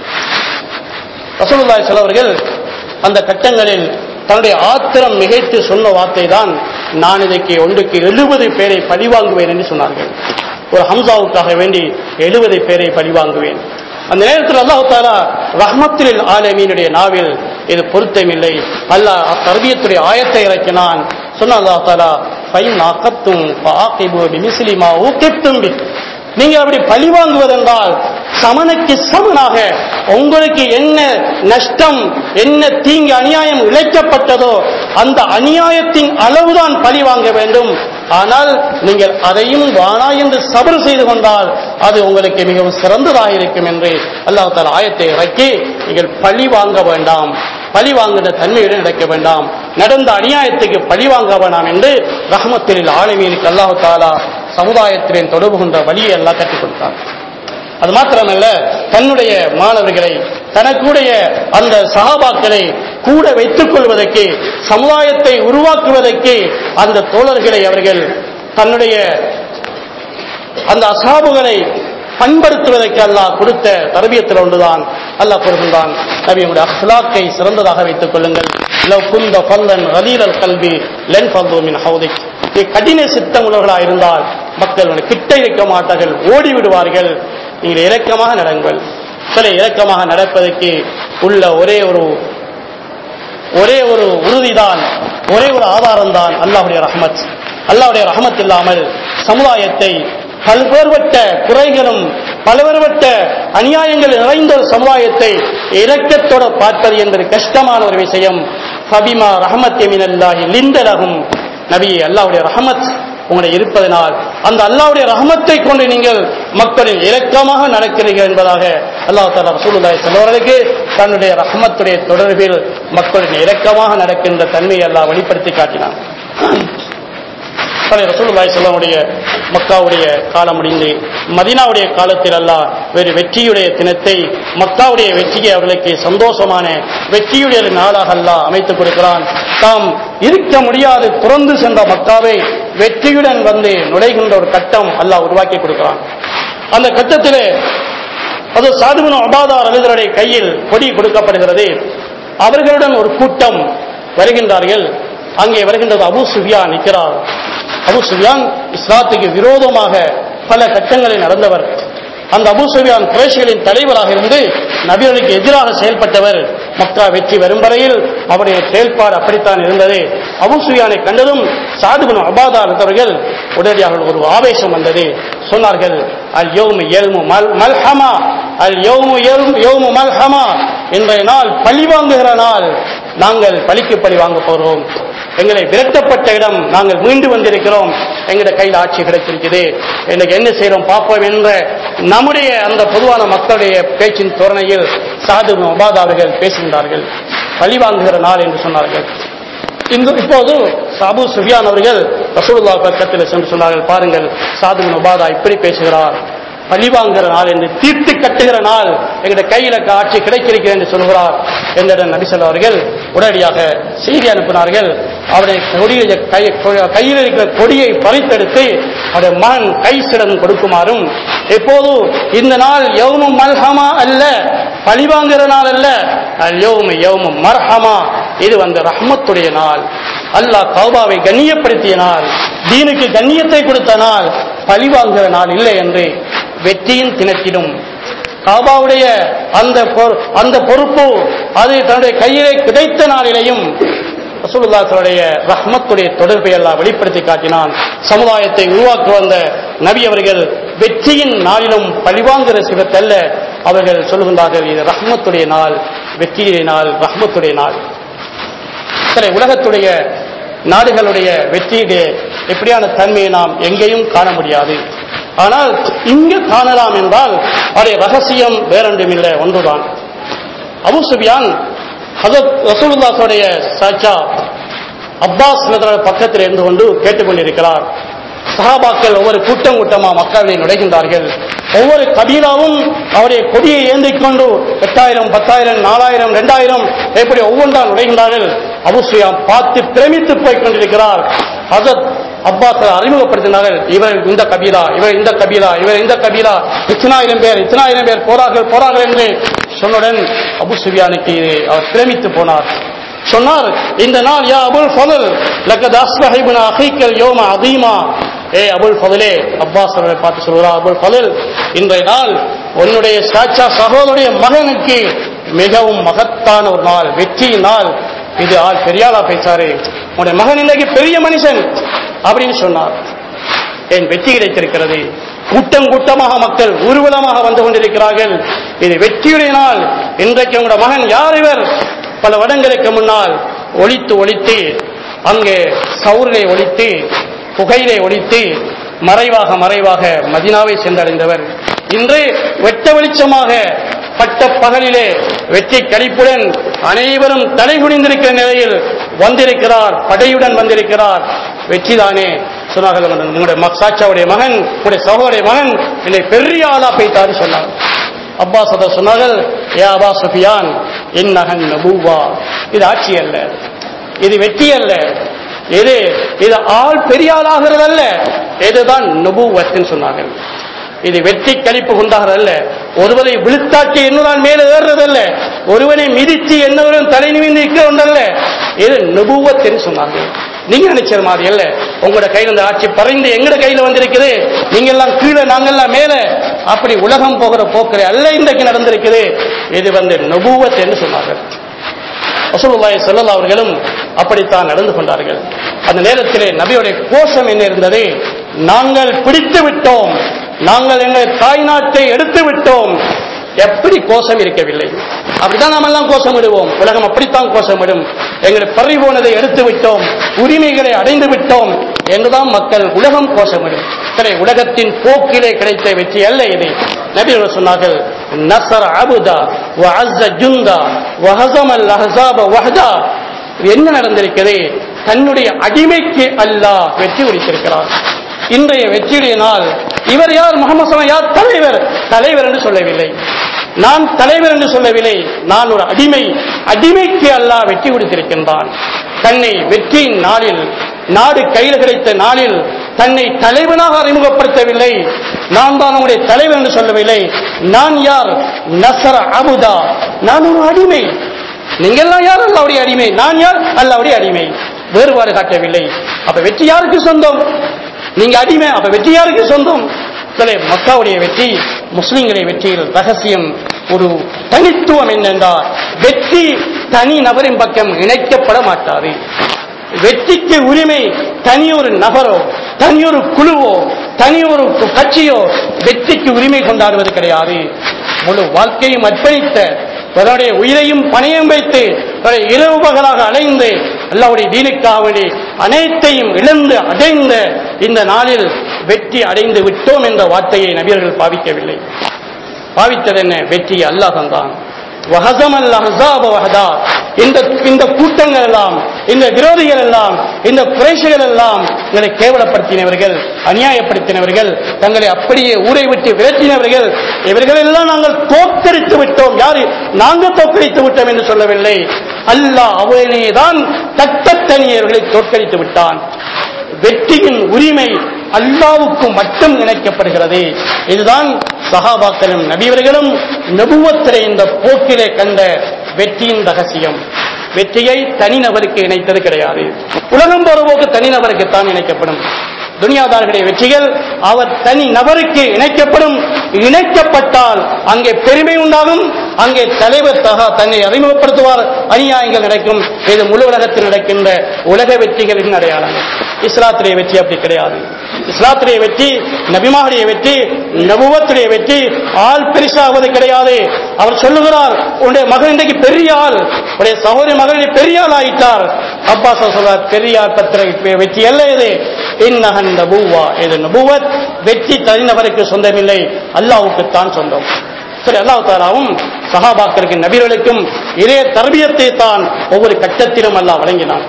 ரசூலுல்லாஹி செலவர்கள் அந்த கட்டங்களில் தன்னுடைய ஆத்திரம் மிகைத்து சொன்ன வார்த்தை தான் நான் இதற்கு ஒன்றுக்கு எழுபது பேரை பழிவாங்குவேன் என்று சொன்னார்கள் ஒரு ஹம்சாவுக்காக வேண்டி எழுபது பேரை பழிவாங்குவேன் அந்த நேரத்தில் அல்லாஹ் தாலா ரஹ்மத்தில் ஆலமீனுடைய நாவில் இது பொருத்தமில்லை அல்லாஹ் அத்தர்பியத்துடைய ஆயத்தை இறக்கினான் சொன்ன அல்லாஹ் தாலா ஃபைன் அக்கத்தும் பாக்கிபு பிமிஸ்லிமா ஊக்கித்தும் பி நீங்க அப்படி பழி வாங்குவதென்றால் சமனுக்கு சமனாக உங்களுக்கு என்ன நஷ்டம் என்ன தீங்கு அநியாயம் இழைக்கப்பட்டதோ அந்த அநியாயத்தின் அளவுதான் பழி வாங்க வேண்டும் ஆனால் நீங்கள் அதையும் வானா என்று சபர் செய்து கொண்டால் அது உங்களுக்கு மிகவும் சிறந்ததாக இருக்கும் என்று அல்லாஹ் தாலா ஆயத்தை இறக்கி நீங்கள் பழி வாங்க வேண்டாம் பழி வாங்குகிற தன்மையுடன் நடக்க வேண்டாம் நடந்த அநியாயத்துக்கு பழி வாங்க வேண்டாம் என்று ரஹமத்தில் ஆளுமீனுக்கு அல்லாஹு தாலா சமுதாயத்திலே தொடர்பு கொண்ட வழியை எல்லாம் கற்றுக் கொடுத்தார் அது மாத்திரமல்ல தன்னுடைய மாணவர்களை தனக்குடைய அந்த சகாபாக்களை கூட வைத்துக் கொள்வதற்கு சமுதாயத்தை உருவாக்குவதற்கு அந்த தோழர்களை அவர்கள் தன்னுடைய அந்த அசாபுகளை பண்படுத்துவதற்கு அல்லாஹ் கொடுத்த தரபியத்தில் ஒன்றுதான் அல்லாஹ் கூறுகின்றான் நபி உங்களுடைய அஹ்லாக்கை சிறந்ததாக வைத்துக் கொள்ளுங்கள் லவ் குந்த ஃபல்லன் ரலீலல் கல்வி லென் ஃபல்லு மின் ஹவுதிக் நீ கடின சித்தம் உள்ளவர்களாக இருந்தால் மக்கள் உன்னை கிட்ட இருக்க மாட்டார்கள் ஓடி விடுவார்கள் நீங்கள் இரக்கமாக நடங்கள் சில இரக்கமாக நடப்பதற்கு உள்ள ஒரே ஒரு ஒரே ஒரு உறுதிதான் ஒரே ஒரு ஆதாரம் தான் அல்லாஹுடைய ரஹமத் அல்லாஹ்வுடைய ரஹமத் இல்லாமல் சமுதாயத்தை பல்வேறுபட்ட குறைகளும் பல்வேறுபட்ட அநியாயங்கள் நிறைந்த ஒரு சமுதாயத்தை இரக்கத்தோட பார்ப்பது என்பது கஷ்டமான ஒரு விஷயம் ஃபபிமா ரஹமத் மினல்லாஹி லிந்தலகும் நபி அல்லாஹ்வுடைய ரஹமத் உங்களை இருப்பதனால் அந்த அல்லாஹ்வுடைய ரஹமத்தை கொண்டு நீங்கள் மக்களின் இரக்கமாக நடக்கிறீர்கள் என்பதாக அல்லாஹ் தாலா ரசூலுல்லாஹி செல்வர்களுக்கு தன்னுடைய ரஹமத்துடைய தொடர்பில் மக்களின் இரக்கமாக நடக்கின்ற தன்மையை அல்லாஹ் வெளிப்படுத்தி காட்டினான் பழைய ரசூலுல்லாஹி செல்லமுடைய மக்காவுடைய காலம் முடிந்து மதீனாவுடைய காலத்தில் அல்லாஹ் வேறு வெற்றியுடைய தினத்தை மக்காவுடைய வெற்றியை அவர்களுக்கு சந்தோஷமான வெற்றியுடைய நாளாக அல்லாஹ் அமைத்துக் கொடுக்கிறான் தாம் இருக்க முடியாது துறந்து சென்ற மக்காவை வெற்றியுடன் வந்து நுழைகின்ற ஒரு கட்டம் அல்லாஹ் உருவாக்கி கொடுக்கிறான் அந்த கட்டத்திலே அது சாதுபுன் அபாதார் அழுதருடைய கையில் கொடி கொடுக்கப்படுகிறது அவர்களுடன் ஒரு கூட்டம் வருகின்றார்கள் அங்கே வருகின்றது அபு சுஃபியான் நிற்கிறார் அபு சுஃபியான் இஸ்லாத்துக்கு விரோதமாக பல கட்டங்களில் நடந்தவர் அந்த அபு சுஃபியான் குறைஷிகளின் தலைவராக இருந்து நபிகளுக்கு எதிராக செயல்பட்டவர் மக்கா வெற்றி வரும் வரையில் அவருடைய செயல்பாடு அப்படித்தான் இருந்தது அபு சுஃபியானை கண்டதும் சாதுபுன் அபாதா இருந்தவர்கள் உடனடியாக ஒரு ஆவேசம் வந்தது சொன்னார்கள் அல் யோமு ஏல்மு மல் மல்ஹமா அல் யோமு ஏல்மு யோமு மல்ஹமா இன்றைய நாள் பழி வாங்குகிற நாள் நாங்கள் பழிக்கு பழி வாங்க போகிறோம் எங்களை விரட்டப்பட்ட இடம் நாங்கள் மீண்டு வந்திருக்கிறோம் எங்கட கையில் ஆட்சி கிடைச்சிருக்குது எனக்கு என்ன செய்யறோம் பார்ப்போம் என்ற நம்முடைய அந்த பொதுவான மக்களுடைய பேச்சின் தோரணையில் சாது மபாத் அவர்கள் பேசுகின்றார்கள் பழி வாங்குகிற நாள் என்று சொன்னார்கள் இந்த இப்போது சாபு சுஃபியான் அவர்கள் ரசூலுல்லாஹ் பக்கத்தில் சென்று சொன்னார்கள் பாருங்கள் சாது உபாதா இப்படி பேசுகிறார் பழிவாங்குகிற நாள் என்று தீர்த்து கட்டுகிற நாள் எங்களுடைய கையில ஆட்சி கிடைக்கிறது என்று சொல்கிறார் என்ற நபிசல் அவர்கள் உடனடியாக செய்தி அனுப்பினார்கள் அவருடைய கொடியை கை- கையில் இருக்கிற கொடியை பறித்தெடுத்து அவருடைய மகன் கைசிடம் கொடுக்குமாறும் எப்போது இந்த நாள் யௌமும் மல்ஹமா அல்ல பழிவாங்குற நாள் அல்ல அல் யௌமு யௌமு மர்ஹமா இது வந்து ரஹ்மத்துடைய நாள் அல்லாஹ் கௌபாவை கண்ணியப்படுத்திய நாள் தீனுக்கு கண்ணியத்தை கொடுத்த நாள் பழிவாங்குகிற நாள் இல்லை என்று வெற்றியின் தினத்திலும் காபாவுடைய அந்த பொ- அந்த பொறுப்பு அது தன்னுடைய கையிலே கிடைத்த நாளிலேயும் ரசூலுல்லாஹ்வுடைய ரஹ்மத்துடைய தொடர்பை எல்லாம் வெளிப்படுத்தி காட்டினான் சமுதாயத்தை உருவாக்க வந்த நபி அவர்கள் வெற்றியின் நாளிலும் பழிவாங்குகிற சிவத்தல்ல அவர்கள் சொல்லுகின்றார்கள் இது ரஹ்மத்துடைய நாள் வெற்றியுடைய நாள் ரஹ்மத்துடைய நாள் சில உலகத்துடைய நாடுகளுடைய வெற்றியுடைய எப்படியான தன்மையை நாம் எங்கேயும் காண முடியாது ஆனால் இங்கு காணலாம் என்றால் அதே ரகசியம் வேறொன்றும் இல்லை ஒன்றுதான் அபு சுபியான் ஹசத் ரசூலுல்லாஹுடைய சாச்சா அப்பாஸ் ரலியல்லாஹு பக்கத்தில் இருந்து கொண்டு கேட்டுக்கொண்டிருக்கிறார் சஹாபாக்கள் ஒவ்வொரு கூட்டம் கூட்டமா மக்களை நுழைகின்றார்கள் ஒவ்வொரு கபீலாவும் அவருடைய கொடியை ஏந்திக் கொண்டு எட்டாயிரம் பத்தாயிரம் நாலாயிரம் ரெண்டாயிரம் எப்படி ஒவ்வொன்றா நுழைகின்றார்கள் அபுசுயாம் பார்த்து பிரமித்து போய் கொண்டிருக்கிறார் ஹசத் அப்பாஸ் அறிமுகப்படுத்தினார்கள் இவர் இந்த கபீலா இவர் இந்த கபீலா இவர் இந்த கபீலா இத்தனாயிரம் பேர் இத்தனாயிரம் பேர் போறார்கள் போறார்கள் என்று சொன்னுடன் அபு சுபியானுக்கு அவர் பிரமித்து போனார் சொன்னார் இந்த நாள் யா அபுல் ஃபதல் லக்கத் அஸ்பஹ இப்னு அഖீக்கல் யௌம அதீமா ஏ அபுல் ஃபதலே அப்பாஸ் அவர்களை பார்த்து சொல்கிறார் அபுல் ஃபதல் இன்றைய நாள் உன்னுடைய சாச்சா சகோதரனுடைய மகனுக்கு மிகவும் மகத்தான ஒரு நாள் வெற்றி நாள் இது ஆள் பெரியாளா பேசாரு உன்னுடைய மகன் இன்னைக்கு பெரிய மனுஷன் அப்படின்னு சொன்னார் என் வெற்றி கிடைத்திருக்கிறது கூட்டம் கூட்டமாக மக்கள் ஊர்வலமாக வந்து கொண்டிருக்கிறார்கள் இது வெற்றியுடைய நாள் இன்றைக்கு உங்களோட மகன் யார் இவர் பல வருடங்களுக்கு முன்னால் ஒழித்து ஒழித்து அங்கே சவுரிலே ஒழித்து புகையிலே ஒழித்து மறைவாக மறைவாக மதினாவை சென்றடைந்தவர் இன்று வெட்ட வெளிச்சமாக பட்ட பகலிலே வெற்றி கழிப்புடன் அனைவரும் தலைகுனிந்திருக்கிற நிலையில் வந்திருக்கிறார் படையுடன் வந்திருக்கிறார் வெற்றிதானே சொன்னார்கள் உங்களுடைய மக்- சாச்சாவுடைய மகன் உங்களுடைய சகோதரிய மகன் என்னை பெரிய ஆளா போய்த்தாரு சொன்னார் அப்பாஸ் அதை சொன்னார்கள் ஏ அபா சுஃபியான் என் மகன் நபூவா இது ஆட்சி அல்ல இது வெற்றி அல்ல இது இது ஆள் பெரிய ஆளாகிறது அல்ல இதுதான் நபுவத்துன்னு சொன்னார்கள் இது வெற்றி கழிப்பு கொண்டாகிறது அல்ல ஒருவரை விழுத்தாக்கி என்னுடன் மேலே ஏறுறதல்ல ஒருவனை மிதித்து என்னவரும் தலை நிமிந்து நிற்க ஒன்றல்ல இது நபுவத்துன்னு சொன்னார்கள் நீங்க நினைச்ச மாதிரி அல்ல உங்களோட கையில இந்த ஆட்சி பறைந்து எங்கட கையில வந்திருக்குது நீங்க எல்லாம் கீழே நாங்கெல்லாம் மேல அப்படி உலகம் போகிற போக்கில் அல்ல இன்றைக்கு நடந்திருக்குது இது வந்து நபுவத் என்று சொன்னார்கள் ரசூலுல்லாஹி ஸல்லல்லாஹு அவர்களும் அப்படித்தான் நடந்து கொண்டார்கள் அந்த நேரத்திலே நபியுடைய கோஷம் என்ன இருந்தது நாங்கள் பிடித்து விட்டோம் நாங்கள் எங்கள் தாய் நாட்டை எடுத்து விட்டோம் எப்படி கோஷம் இருக்கவில்லை அப்படித்தான் நாம் எல்லாம் கோஷமிடுவோம் உலகம் அப்படித்தான் கோஷமிடும் எங்களை பறி போனதை எடுத்து விட்டோம் உரிமைகளை அடைந்து விட்டோம் என்றுதான் மக்கள் உலகம் கோஷமிடும் சரி உலகத்தின் போக்கிலே கிடைத்த வெற்றி அல்ல இது நபி அவர்கள் சொன்னார்கள் நசர் அபுதா வஅஸ்ஸ ஜுந்தா வஹஸமல் அஹ்ஸாப வஹதா இது என்ன நடந்திருக்கிறது தன்னுடைய அடிமைக்கு அல்லாஹ் வெற்றி குறித்திருக்கிறார் இன்றைய வெற்றியுடைய நாள் இவர் யார் முகமது சலம் யார் தலைவர் தலைவர் என்று சொல்லவில்லை நான் தலைவர் என்று சொல்லவில்லை நான் ஒரு அடிமை அடிமைக்கு அல்லாஹ் வெற்றி கொடுத்திருக்கின்றான் தன்னை வெற்றியின் நாளில் நாடு கையில் கிடைத்த நாளில் தன்னை தலைவனாக அறிமுகப்படுத்தவில்லை நான் தான் உங்களுடைய தலைவர் என்று சொல்லவில்லை நான் யார் நசர அபுதா நான் ஒரு அடிமை நீங்கெல்லாம் யார் அல்லாவுடைய அடிமை நான் யார் அல்லாவுடைய அடிமை வேறுபாடு காட்டவில்லை அப்ப வெற்றி யாருக்கு சொந்தம் நீங்க அடிமை அப்ப வெற்றி யாருக்கு சொந்தம் சில மக்காவுடைய வெற்றி முஸ்லிம்களுடைய வெற்றியில் ரகசியம் ஒரு தனித்துவம் என்னென்றால் வெற்றி தனி நபரின் பக்கம் இணைக்கப்பட மாட்டாது வெற்றிக்கு உரிமை தனியொரு நபரோ தனியொரு குழுவோ தனியொரு கட்சியோ வெற்றிக்கு உரிமை கொண்டாடுவது கிடையாது முழு வாழ்க்கையும் அர்ப்பணித்த தன்னுடைய உயிரையும் பணியம் வைத்து தன்னுடைய இரவு பகலாக அலைந்து அல்லாவுடைய தீனுக்காக வேண்டி அனைத்தையும் இழந்து அடைந்த இந்த நாளில் வெற்றி அடைந்து விட்டோம் என்ற வார்த்தையை நபியர்கள் பாவிக்கவில்லை பாவித்தது என்ன வெற்றி அல்லாஹ் தந்தான் வஹசமல் அஹ்ஸாப வஹதா இந்த இந்த கூட்டங்கள் எல்லாம் இந்த விரோதிகள் எல்லாம் இந்த குறைஷிகள் எல்லாம் எங்களை கேவலப்படுத்தினவர்கள் அநியாயப்படுத்தினவர்கள் தங்களை அப்படியே ஊரை விட்டு விரட்டினவர்கள் இவர்கள் எல்லாம் நாங்கள் தோற்கடித்து விட்டோம் யாரு நாங்கள் தோற்கடித்து விட்டோம் என்று சொல்லவில்லை அல்லாஹ் அவனே தான் தட்டத்தனியர்களை தோற்கடித்து விட்டான் வெற்றியின் உரிமை அல்லாவுக்கு மட்டும் இணைக்கப்படுகிறது இதுதான் சஹாபாக்களும் நபிவர்களும் நபுவத்திலே இந்த போக்கிலே கண்ட வெற்றியின் ரகசியம் வெற்றியை தனிநபருக்கு இணைத்தது கிடையாது உலகம் பொறுவோக்கு தனிநபருக்குத்தான் இணைக்கப்படும் துனியாதார்களுடைய வெற்றிகள் அவர் தனி நபருக்கு இணைக்கப்படும் இணைக்கப்பட்டால் அங்கே பெருமை உண்டாகும் அங்கே தலைவர் தகா தன்னை அறிமுகப்படுத்துவார் அநியாயங்கள் நடக்கும் இது முழு உலகத்தில் நடக்கின்ற உலக வெற்றிகளின் அடையாளம் இஸ்லாத்துடைய வெற்றி அப்படி கிடையாது இஸ்லாத்துடைய வெற்றி நபிமாவுடைய வெற்றி நபுவத்துடைய வெற்றி ஆள் பெருசாவது கிடையாது அவர் சொல்லுகிறார் உன்னுடைய மகன் இன்றைக்கு பெரிய ஆள் உடைய சகோதரி மகன் பெரிய ஆள் ஆயிட்டார் அப்பாஸ் சொல்றார் பெரிய ஆள் பத்திர வெற்றி அல்ல இது இன்னஹன் நபுவா இது நபுவத் வெற்றி தனிநபருக்கு சொந்தமில்லை அல்லாவுக்குத்தான் சொந்தம் சரி அல்லாஹ் தாலாவும் சஹாபாக்களுக்கு நபிகளுக்கும் இதே தர்பியத்தை தான் ஒவ்வொரு கட்டத்திலும் அல்லாஹ் வழங்கினான்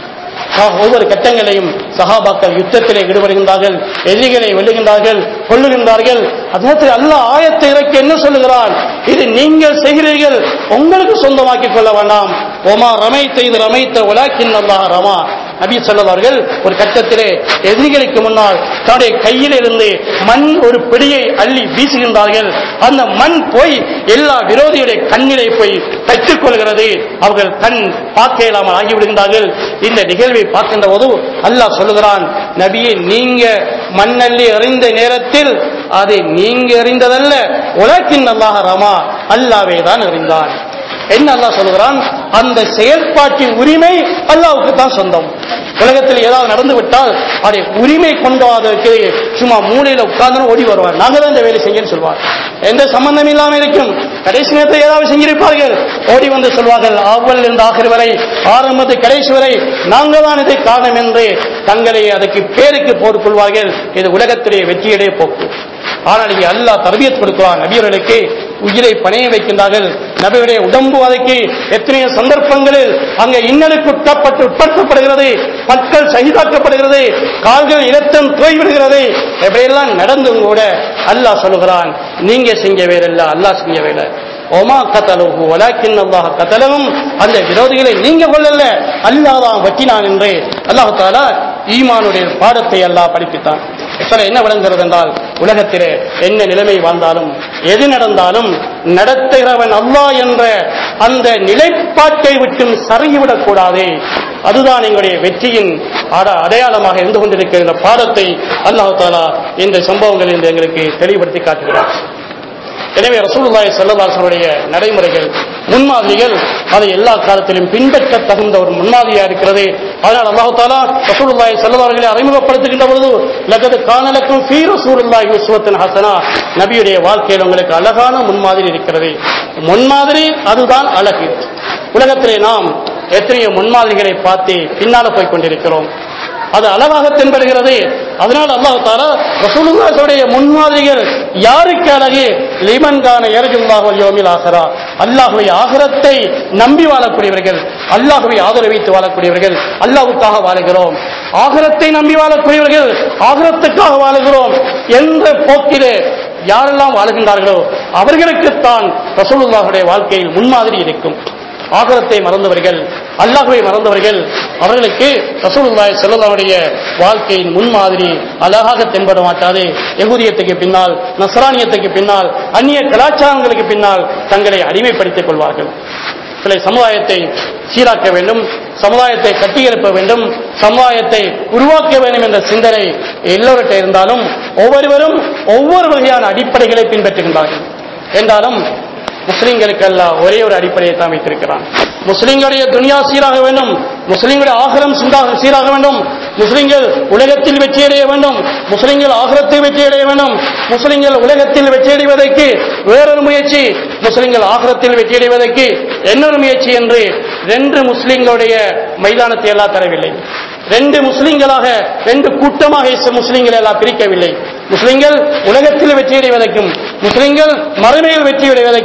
ஒவ்வொரு கட்டங்களையும் சஹாபாக்கள் யுத்தத்திலே ஈடுபடுகின்றார்கள் எதிரிகளை வெல்லுகின்றார்கள் கொள்ளுகின்றார்கள் அதற்கு அல்லாஹ் ஆயத்தை இறக்கி என்ன சொல்லுகிறான் இது நீங்கள் செய்கிறீர்கள் உங்களுக்கு சொந்தமாக்கிக் கொள்ள வேண்டாம் ஓமா ரமைத்த இது ரமைத்த உலாக்கின் அல்லாஹ் ரமா நபி சொல்லவார்கள் ஒரு கட்டத்திலே எதிரிகளுக்கு முன்னால் தன்னுடைய கையில் இருந்து மண் ஒரு பிடியை அள்ளி வீசுகின்றார்கள் அந்த மண் போய் எல்லா விரோதியுடைய கண்ணிலே போய் பெற்றுக் கொள்கிறது அவர்கள் கண் பார்க்க இல்லாமல் ஆகிவிடுகின்றார்கள் இந்த நிகழ்வை பார்க்கின்ற போது அல்லாஹ் சொல்லுகிறான் நபியை நீங்க மண்ணள்ளி எறிந்த நேரத்தில் அதை நீங்க எறிந்ததல்ல உலகின் அல்லாஹ் ரமா அல்லாவே தான் எறிந்தான் என்ன அல்லாஹ் சொல்லுகிறான் அந்த செயல்பாட்டின் உரிமை அல்லாவுக்கு தான் சொந்தம் உலகத்தில் ஏதாவது நடந்து விட்டால் அதை உரிமை கொண்டாதற்கு சும்மா மூலையில உட்கார்ந்து ஓடி வருவார் நாங்க தான் இந்த வேலை செய்யன்னு சொல்வார் எந்த சம்பந்தம் இல்லாம இருக்கும் கடைசி நேரத்தில் ஏதாவது செஞ்சிருப்பார்கள் ஓடி வந்து சொல்வார்கள் அவ்வள் இருந்து ஆகிற வரை ஆரம்பத்து கடைசி வரை நாங்கள் தான் இதை காரணம் என்று தங்களை அதுக்கு பேருக்கு போட்டுக்கொள்வார்கள் இது உலகத்திலே வெற்றியுடைய போக்கு ஆனால் இங்கே அல்லாஹ் தரபியத் கொடுக்கிறான் நபியர்களுக்கு உயிரை பணைய வைக்கின்றார்கள் நபியுடைய உடம்பு வதைக்கு எத்தனையோ சந்தர்ப்பங்களில் அங்கே இன்னலுக்கு உட்கப்பட்டு உட்படுத்தப்படுகிறது பற்கள் சகிதாக்கப்படுகிறது கால்கள் இரத்தம் தோய்விடுகிறது எப்படியெல்லாம் நடந்தும் கூட அல்லாஹ் சொல்லுகிறான் நீங்க செஞ்ச வேலையில்ல அல்லாஹ் செஞ்ச வேலை ஒமா கத்தலுகு வலாக்கின் அல்லாஹ் கத்தலவும் அந்த விரோதிகளை நீங்க கொள்ளல அல்லாஹ் தான் வட்டினான் என்று அல்லாஹ் தாலா ஈமானுடைய பாடத்தை அல்லாஹ் படிப்பித்தான் இப்ப என்ன விளங்குகிறது என்றால் உலகத்திலே என்ன நிலைமை வாழ்ந்தாலும் எது நடந்தாலும் நடத்துகிறவன் அல்லாஹ் என்ற அந்த நிலைப்பாட்டை விட்டும் சருகிவிடக் கூடாது அதுதான் எங்களுடைய வெற்றியின் அட- அடையாளமாக இருந்து கொண்டிருக்கிற பாடத்தை அல்லாஹ் தாலா இந்த சம்பவங்கள் என்று எங்களுக்கு தெளிவுபடுத்தி காட்டுகிறார் எனவே ரசூலுல்லாஹி ஸல்லல்லாஹு நடைமுறைகள் முன்மாதிரிகள் அதை எல்லா காலத்திலும் பின்பற்ற தகுந்த ஒரு முன்மாதிரியா இருக்கிறது அதனால் அல்லாஹ் தாலா ரசூலுல்லாஹி ஸல்லல்லாஹு அலைஹி அறிமுகப்படுத்துகின்ற பொழுது லகது கானலக்கும் ஃபீ ரசூலுல்லாஹி உஸ்வத்துன் ஹசனா நபியுடைய வாழ்க்கையில் உங்களுக்கு அழகான முன்மாதிரி இருக்கிறது முன்மாதிரி அதுதான் அழகு உலகத்திலே நாம் எத்தனையோ முன்மாதிரிகளை பார்த்து பின்னால போய் கொண்டிருக்கிறோம் அது அழகாக தென்படுகிறது அதனால் அல்லாஹ் தாலா ரசூலுல்லாஹுடைய முன்மாதிரிகள் யாருக்கு அழகு லிமன் கான எரஜுல்லாஹு யோமில் ஆகரா அல்லாஹுவை ஆகரத்தை நம்பி வாழக்கூடியவர்கள் அல்லாஹுவை ஆதரவித்து வாழக்கூடியவர்கள் அல்லாஹ்வுக்காக வாழுகிறோம் ஆகரத்தை நம்பி வாழக்கூடியவர்கள் ஆகரத்துக்காக வாழுகிறோம் என்ற போக்கிலே யாரெல்லாம் வாழுகின்றார்களோ அவர்களுக்குத்தான் ரசூலுல்லாஹுடைய வாழ்க்கையில் முன்மாதிரி இருக்கும் ஆகரத்தை மறந்தவர்கள் அல்லாஹ்வை மறந்தவர்கள் அவர்களுக்கு ரசூலுல்லாஹி ஸல்லல்லாஹுடைய வாழ்க்கையின் முன்மாதிரி அழகாக தென்பட மாட்டாது யகூதியத்துக்கு பின்னால் நஸ்ரானியத்துக்கு பின்னால் அந்நிய கலாச்சாரங்களுக்கு பின்னால் தங்களை அடிமைப்படுத்திக் கொள்வார்கள் சில சமுதாயத்தை சீராக்க வேண்டும் சமுதாயத்தை கட்டியெழுப்ப வேண்டும் சமுதாயத்தை உருவாக்க வேண்டும் என்ற சிந்தனை எல்லோர்கிட்ட இருந்தாலும் ஒவ்வொருவரும் ஒவ்வொரு வகையான அடிப்படைகளை பின்பற்றுகின்றார்கள் என்றாலும் முஸ்லிம்களுக்கு அல்ல ஒரே ஒரு அடிப்படையை தான் வைத்திருக்கிறான் முஸ்லிம்களுடைய துனியா சீராக வேண்டும் முஸ்லிம்களுடைய ஆகரம் சீராக சீராக வேண்டும் முஸ்லிம்கள் உலகத்தில் வெற்றியடைய வேண்டும் முஸ்லிம்கள் ஆகரத்தை வெற்றியடைய வேண்டும் முஸ்லிம்கள் உலகத்தில் வெற்றியடைவதற்கு வேறொரு முயற்சி முஸ்லிம்கள் ஆகரத்தில் வெற்றியடைவதற்கு இன்னொரு முயற்சி என்று ரெண்டு முஸ்லிம்களுடைய மைதானத்தை எல்லாம் தரவில்லை ரெண்டு முஸ்லிம்களாக ரெண்டு கூட்டமாக இஸ்ல முஸ்லிம்களை எல்லாம் பிரிக்கவில்லை முஸ்லிம்கள் உலகத்தில் வெற்றியடைவதற்கும் முஸ்லிம்கள் மறுமையில் வெற்றியடைவதற்கும்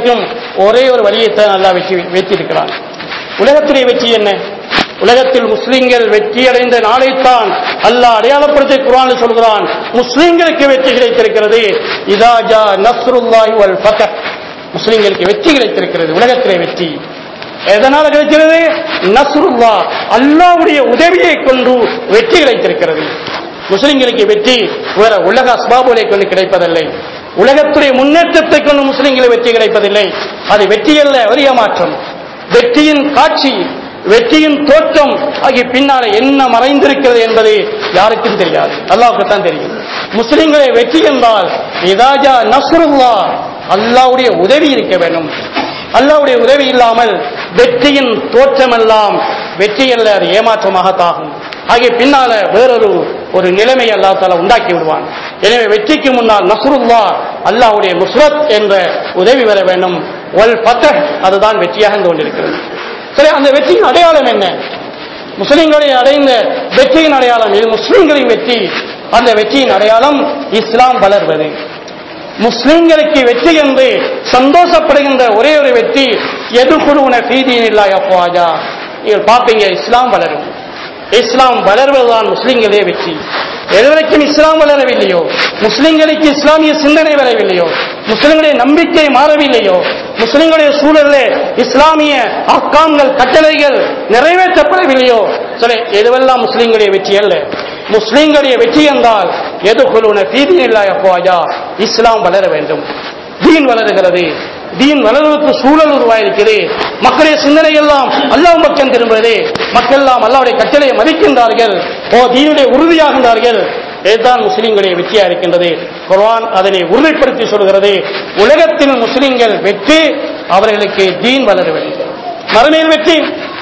ஒரே ஒரு வழியைத்தான் அல்லாஹ் வெற்றி வைத்திருக்கிறான் உலகத்துடைய வெற்றி என்ன உலகத்தில் முஸ்லிம்கள் வெற்றியடைந்த நாளைத்தான் அல்லாஹ் அடையாளப்படுத்தி குரான் சொல்கிறான் முஸ்லிம்களுக்கு வெற்றி கிடைத்திருக்கிறது இதாஜா நஸ்ருல்லாஹி வல் ஃபதஹ் முஸ்லிம்களுக்கு வெற்றி கிடைத்திருக்கிறது உலகத்திலே வெற்றி எதனால கிடைக்கிறது நஸ்ருல்லா அல்லாவுடைய உதவியை கொண்டு வெற்றி கிடைத்திருக்கிறது முஸ்லிம்களுக்கு வெற்றி வேற உலக அஸ்பாபுகளை கொண்டு கிடைப்பதில்லை உலகத்துடைய முன்னேற்றத்தை கொண்டு முஸ்லிம்களுக்கு வெற்றி கிடைப்பதில்லை அது வெற்றி அல்ல ஒரு ஏமாற்றம் வெற்றியின் காட்சி வெற்றியின் தோற்றம் ஆகிய பின்னால என்ன மறைந்திருக்கிறது என்பது யாருக்கும் தெரியாது அல்லாவுக்கு தான் தெரியும் முஸ்லிம்களை வெற்றி என்றால் இதாஜா நஸ்ருல்லா அல்லாவுடைய உதவி இருக்க வேண்டும் அல்லாவுடைய உதவி இல்லாமல் வெற்றியின் தோற்றமெல்லாம் வெற்றி அல்ல அது ஏமாற்றமாகத்தாகும் ஆகிய பின்னால வேறொரு ஒரு நிலைமை அல்லா தால உண்டாக்கி விடுவான் எனவே வெற்றிக்கு முன்னால் நஸ்ருல்லா அல்லாவுடைய நுஸ்ரத் என்ற உதவி வர வேண்டும் ஒல் பத்த அதுதான் வெற்றியாக இருந்து கொண்டிருக்கிறது சரி அந்த வெற்றியின் அடையாளம் என்ன முஸ்லிம்களை அடைந்த வெற்றியின் அடையாளம் இது முஸ்லிம்களின் வெற்றி அந்த வெற்றியின் அடையாளம் இஸ்லாம் வளர்வது முஸ்லிம்களுக்கு வெற்றி என்று சந்தோஷப்படுகின்ற ஒரே ஒரு வெற்றி எதுகுருவன பீதியின் இல்லா அப்பாஜா நீங்கள் பார்ப்பீங்க இஸ்லாம் வளரும் இஸ்லாம் வளர்வதுதான் முஸ்லிம்களே வெற்றி எதுவரைக்கும் இஸ்லாம் வளரவில்லையோ முஸ்லிம்களுக்கு இஸ்லாமிய சிந்தனை வரவில்லையோ முஸ்லிம்களுடைய நம்பிக்கை மாறவில்லையோ முஸ்லிம்களுடைய சூழலே இஸ்லாமிய அக்காம்கள் கட்டளைகள் நிறைவேற்றப்படவில்லையோ சரி எதுவெல்லாம் முஸ்லிம்களுடைய வெற்றி அல்ல முஸ்லிம்களுடைய வெற்றி என்றால் எது கொள்ளுன பீதியில்லா அப்போஜா இஸ்லாம் வளர வேண்டும் தீன் வளருகிறது தீன் வளர்வதற்கு சூழல் உருவாயிருக்கிறது மக்களுடைய சிந்தனை எல்லாம் அல்லாஹ் பக்கம் திரும்புகிறது மக்கள் எல்லாம் அல்லாவுடைய கட்டளையை மதிக்கின்றார்கள் ஓ தீனுடைய உறுதியாகின்றார்கள் இதுதான் முஸ்லிம்களுடைய வெற்றியா இருக்கின்றது குர்ஆன் அதனை உறுதிப்படுத்தி சொல்கிறது உலகத்தில் முஸ்லிம்கள் வெற்றி அவர்களுக்கு தீன் வளர வேண்டும் மறுமையில் வெற்றி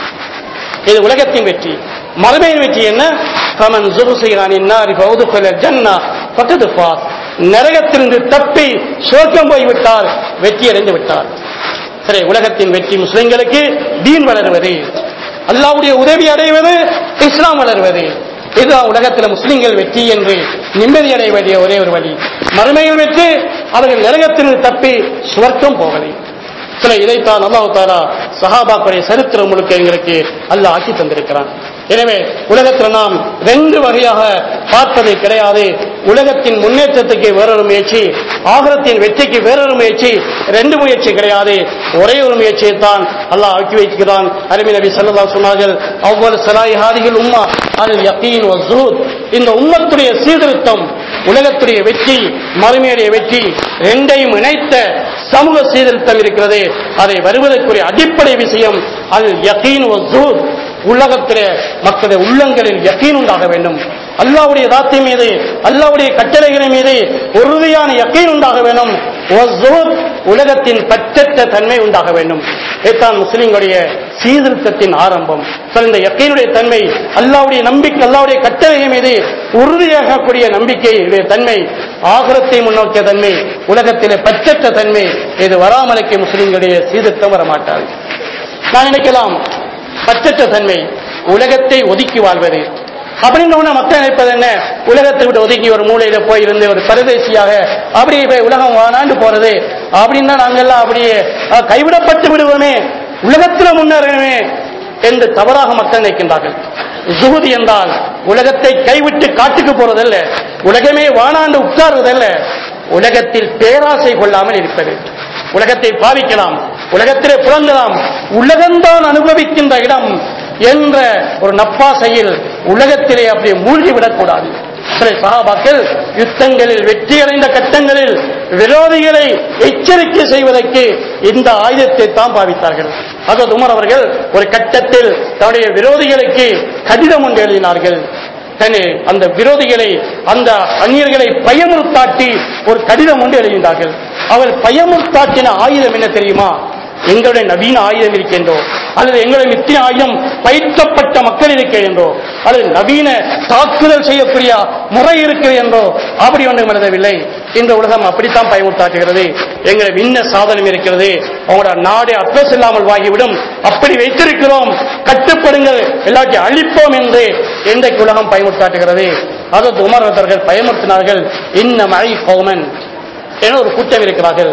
இது உலகத்தின் வெற்றி மறுமையின் வெற்றி என்ன கமன் ஜுருசையானின் நாரி பௌதுகல ஜன்னா பக்கத்து பாஸ் நரகத்திலிருந்து தப்பி சோக்கம் போய்விட்டால் வெற்றி அடைந்து விட்டார் சரி உலகத்தின் வெற்றி முஸ்லிம்களுக்கு தீன் வளருவது அல்லாவுடைய உதவி அடைவது இஸ்லாம் வளருவது இதுதான் உலகத்தில் முஸ்லிம்கள் வெற்றி என்று நிம்மதி அடைய வேண்டிய ஒரே ஒரு வழி மறுமையில் வெற்றி அவர்கள் நரகத்திலிருந்து தப்பி சுவர்க்கம் போகலை சில இதைத்தான் அல்லாஹு தாலா சஹாபாக்குடைய சரித்திரம் முழுக்க எங்களுக்கு அல்லாஹ் ஆக்கி தந்திருக்கிறான் எனவே உலகத்தில் நாம் ரெண்டு வகையாக பார்ப்பது கிடையாது உலகத்தின் முன்னேற்றத்துக்கு வேறொரு முயற்சி ஆகரத்தின் வெற்றிக்கு வேறொரு முயற்சி ரெண்டு முயற்சி கிடையாது ஒரே ஒரு முயற்சியை தான் அல்லாஹ் ஆக்கி வைக்கிறான் அருமை நபி சல்லா சொன்னார்கள் அவ்வளவு சலாய் ஹாதிகள் உம்மா அதில் யக்கீன் வசூத் இந்த உம்மத்துடைய சீர்திருத்தம் உலகத்துடைய வெற்றி மறுமையுடைய வெற்றி ரெண்டையும் இணைத்த சமூக சீர்திருத்தம் இருக்கிறது அதை வருவதற்குரிய அடிப்படை விஷயம் அது யக்கீன் வசூத் உலகத்திலே மக்களுடைய உள்ளங்களில் யக்கீன் உண்டாக வேண்டும் அல்லாவுடைய தாத்தின் மீது அல்லாவுடைய கட்டளைகளின் மீது உறுதியான யக்கீன் உண்டாக வேண்டும் வஸ்ஸூத், உலகத்தின் பற்றற்ற தன்மை உண்டாக வேண்டும் இதுதான் முஸ்லிம்களுடைய சீர்திருத்தத்தின் ஆரம்பம் சரி, இந்த யக்கீனுடைய தன்மை அல்லாவுடைய நம்பிக்கை அல்லாவுடைய கட்டளைகள் மீது உறுதியாகக்கூடிய நம்பிக்கையுடைய தன்மை ஆகரத்தை முன்னோக்கிய தன்மை உலகத்திலே பற்றற்ற தன்மை இது வராமலுக்கு முஸ்லிம்களுடைய சீர்திருத்தம் வரமாட்டாது நான் நினைக்கலாம் பற்றற்ற தன்மை உலகத்தை ஒதுக்கி வாழ்வது அப்படின்னு ஒண்ணு மக்கள் நினைப்பது என்ன உலகத்தை விட்டு ஒதுக்கி ஒரு மூலையில போய் இருந்து ஒரு பரதேசியாக அப்படியே போய் உலகம் வானாண்டு போறது அப்படின்னா நாங்கெல்லாம் அப்படியே அஹ், கைவிடப்பட்டு விடுவோமே உலகத்துல முன்னேறணுமே என்று தவறாக மக்கள் நினைக்கின்றார்கள் ஜுகுதி என்றால் உலகத்தை கைவிட்டு காட்டுக்கு போறதல்ல உலகமே வானாண்டு உட்கார்வதல்ல உலகத்தில் பேராசை கொள்ளாமல் இருப்பது உலகத்தை பாவிக்கலாம் உலகத்திலே புலங்கலாம் உலகம்தான் அனுபவிக்கின்ற இடம் என்ற ஒரு நப்பாசையில் உலகத்திலே அப்படியே மூழ்கி விடக்கூடாது சில சகாபாக்கள் யுத்தங்களில் வெற்றியடைந்த கட்டங்களில் விரோதிகளை எச்சரிக்கை செய்வதற்கு இந்த ஆயுதத்தை தான் பாவித்தார்கள் அதாவது உமர் அவர்கள் ஒரு கட்டத்தில் தன்னுடைய விரோதிகளுக்கு கடிதம் ஒன்று எழுதினார்கள் தனி அந்த விரோதிகளை அந்த அந்நியர்களை பயமுறுத்தாட்டி ஒரு கடிதம் ஒன்று எழுதினார்கள் அவர் பயமுறுத்தாட்டின ஆயுதம் என்ன தெரியுமா எங்களுடைய நவீன ஆயுதம் இருக்கின்றோ அல்லது எங்களுடைய நித்திய ஆயுதம் பயிற்றப்பட்ட மக்கள் இருக்கின்றோ அல்லது நவீன தாக்குதல் செய்யக்கூடிய முறை இருக்கிறது என்றோ அப்படி ஒன்றும் எழுதவில்லை இந்த உலகம் அப்படித்தான் பயமுறுத்தாட்டுகிறது எங்களை விண்ண சாதனம் இருக்கிறது அவங்களோட நாடு அட்ரஸ் இல்லாமல் வாங்கிவிடும் அப்படி வைத்திருக்கிறோம் கட்டுப்படுங்கள் எல்லாத்தையும் அழிப்போம் என்று இன்றைக்கு உலகம் பயமுறுத்தாட்டுகிறது அதற்கு உமர் அவர்கள் பயமுறுத்தினார்கள் இன்ன மழை கோமன் என ஒரு கூட்டம் இருக்கிறார்கள்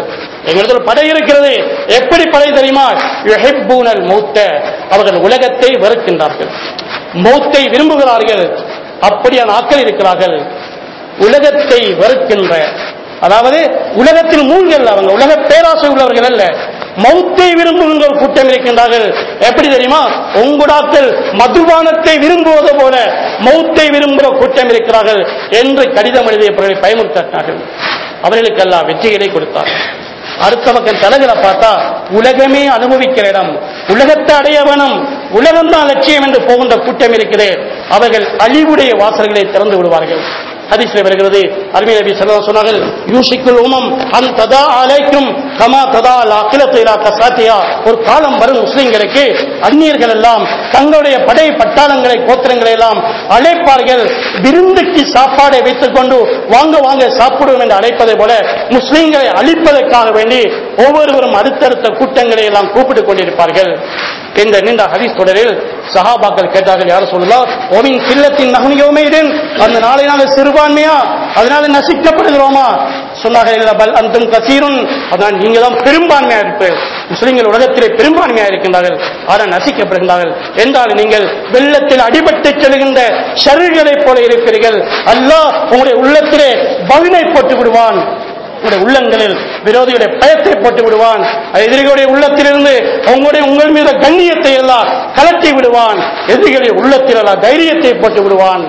எங்களுக்கு ஒரு படை இருக்கிறது எப்படி படை தெரியுமா யுஹிப்பூனல் மௌத்த அவர்கள் உலகத்தை வெறுக்கின்றார்கள் மௌத்தை விரும்புகிறார்கள் அப்படியான ஆட்கள் இருக்கிறார்கள் உலகத்தை வெறுக்கின்ற அதாவது உலகத்தில் மூழ்கல் அவங்க உலக பேராசை உள்ளவர்கள் அல்ல மௌத்தை விரும்புகின்ற ஒரு கூட்டம் இருக்கின்றார்கள் எப்படி தெரியுமா உங்குடாக்கள் மதுபானத்தை விரும்புவது போல மௌத்தை விரும்புகிற கூட்டம் இருக்கிறார்கள் என்று கடிதம் எழுதிய பிறகு பயமுறுத்தினார்கள் அவர்களுக்கெல்லாம் வெற்றிகளை கொடுத்தார் அடுத்த பக்கம் தலைகளை பார்த்தா உலகமே அனுபவிக்கிற இடம் உலகத்தை அடைய வேணும் உலகம்தான் லட்சியம் என்று போகின்ற கூட்டம் இருக்குது அவர்கள் அழிவுடைய வாசல்களை திறந்து விடுவார்கள் ஹதீஸ்ல வருகிறது அருமை நபி ஸல்லல்லாஹு சொன்னார்கள் யூஷிக்குல் உமம் அன் ததா அலைக்கும் கமா ததா அகிலத்து இலா கசாத்தியா ஒரு காலம் வரும் முஸ்லிம்களுக்கு அந்நியர்கள் எல்லாம் தங்களுடைய படை பட்டாளங்களை கோத்திரங்களை எல்லாம் அழைப்பார்கள் விருந்துக்கு சாப்பாடை வைத்துக் கொண்டு வாங்க வாங்க சாப்பிடுவோம் என்று அழைப்பதை போல முஸ்லிம்களை அழிப்பதற்காக வேண்டி ஒவ்வொருவரும் அடுத்தடுத்த கூட்டங்களை எல்லாம் கூப்பிட்டுக் கொண்டிருப்பார்கள் இந்த நீண்ட ஹதீஸ் தொடரில் சஹாபாக்கள் கேட்டார்கள் யார் சொல்லலாம் ஓமின் கில்லத்தின் நகனியோமையுடன் அந்த நாளை நாங்கள் சிறுபான்மையா அதனால நசிக்கப்படுகிறோமா சொன்னார்கள் இல்ல பல் அந்தும் கசீரும் அதான் நீங்க தான் பெரும்பான்மையா இருப்பு முஸ்லிம்கள் உலகத்திலே பெரும்பான்மையா இருக்கின்றார்கள் ஆனால் நசிக்கப்படுகின்றார்கள் என்றால் நீங்கள் வெள்ளத்தில் அடிபட்டு செல்கின்ற ஷருகளைப் போல இருப்பீர்கள் அல்லாஹ் உங்களுடைய உள்ளத்திலே பகினை போட்டு விடுவான் உங்களுடைய உள்ளங்களில் விரோதிகளுடைய பயத்தை போட்டு விடுவான் எதிரிகளுடைய உள்ளத்திலிருந்து உங்களுடைய உங்கள் மீது கண்ணியத்தை எல்லாம் கலட்டி விடுவான் எதிரிகளுடைய உள்ளத்தில் எல்லாம் தைரியத்தை போட்டு விடுவான்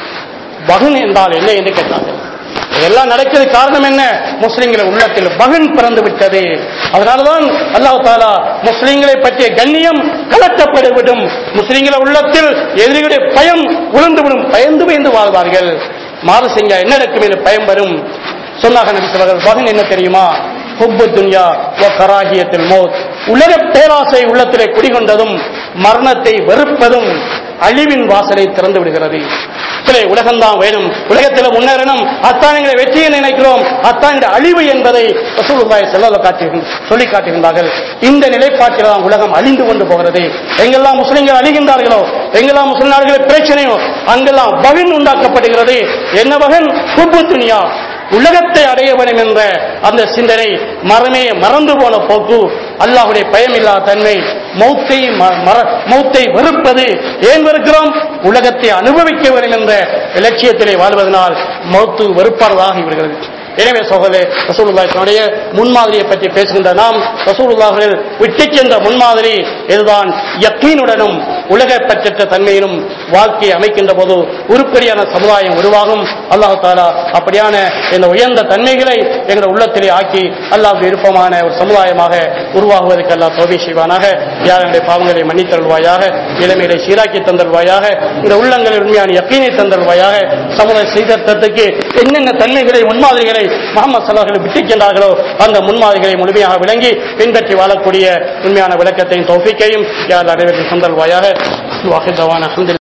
பகன் என்றால் என்ன என்று கேட்டார்கள் இதெல்லாம் நடக்கிறது காரணம் என்ன முஸ்லிம்களை உள்ளத்தில் பகன் பிறந்து விட்டது அதனாலதான் அல்லாஹ் தாலா முஸ்லிம்களை பற்றிய கண்ணியம் கலட்டப்பட்டுவிடும் முஸ்லிம்களை உள்ளத்தில் எதிரிகளுடைய பயம் உழந்துவிடும் பயந்து பயந்து வாழ்வார்கள் மாறு செஞ்சா என்ன நடக்கும் என்று பயம் வரும் சொன்னாக நபி சொல்வார்கள் பகன் என்ன தெரியுமா ஹுப்பு துன்யா ஓ கராகியத்தில் மோத் உலக பேராசை உள்ளத்திலே குடிகொண்டதும் மரணத்தை வெறுப்பதும் அழிவின் வாசலை திறந்து விடுகிறது சில உலகம்தான் வேணும் உலகத்தில் முன்னேறணும் அத்தான் எங்களை வெற்றியை நினைக்கிறோம் அத்தான் இந்த அழிவு என்பதை ரசூலுல்லாஹி ஸல்லல்லாஹு காட்டுகின்ற சொல்லி காட்டுகின்றார்கள் இந்த நிலைப்பாட்டில் தான் உலகம் அழிந்து கொண்டு போகிறது எங்கெல்லாம் முஸ்லிம்கள் அழிகின்றார்களோ எங்கெல்லாம் முஸ்லிம் நாடுகளில் பிரச்சனையோ அங்கெல்லாம் பகன் உண்டாக்கப்படுகிறது என்ன பகன் ஹுப்பு துனியா உலகத்தை அடைய வேண்டும் என்ற அந்த சிந்தனை மரமே மறந்து போன போக்கு அல்லாஹுடைய பயமில்லா தன்மை மௌத்தை ம- மற- மௌத்தை வெறுப்பது ஏன் வெறுக்கிறோம் உலகத்தை அனுபவிக்க வேண்டும் என்ற இலட்சியத்திலே வாழ்வதனால் மௌத்து வெறுப்பானதாக விடுகிறது எனவே சோதரே ரசூலுல்லாஹினுடைய முன்மாதிரியை பற்றி பேசுகின்ற நாம் ரசூலுல்லாஹில் விட்டுச் சென்ற முன்மாதிரி இதுதான் யக்கீனுடனும் உலக பற்றற்ற தன்மையிலும் வாழ்க்கையை அமைக்கின்ற போது உருப்படியான சமுதாயம் உருவாகும் அல்லாஹ் தாலா அப்படியான இந்த உயர்ந்த தன்மைகளை எங்கள் உள்ளத்திலே ஆக்கி அல்லாஹ் விருப்பமான ஒரு சமுதாயமாக உருவாகுவதற்கு அல்லாஹ் தோபி செய்வானாக யாருடைய பாவங்களை மன்னித்தருள்வாயாக இளமையிலே சீராக்கி தந்தருள்வாயாக இந்த உள்ளங்களில் உண்மையான யக்கீனை தந்தருள்வாயாக சமுதாய சீர்திருத்தத்துக்கு என்னென்ன தன்மைகளை முன்மாதிரிகளை முகமது சல்லாஹர்கள் விட்டுச் சென்றார்களோ அந்த முன்மாதிரிகளை முழுமையாக விளங்கி பின்பற்றி வாழக்கூடிய உண்மையான விளக்கத்தையும் தௌஃபிக்கையும் யார் அனைவருக்கும் தந்தருள்வாயாக வாஹிதவான அஹமது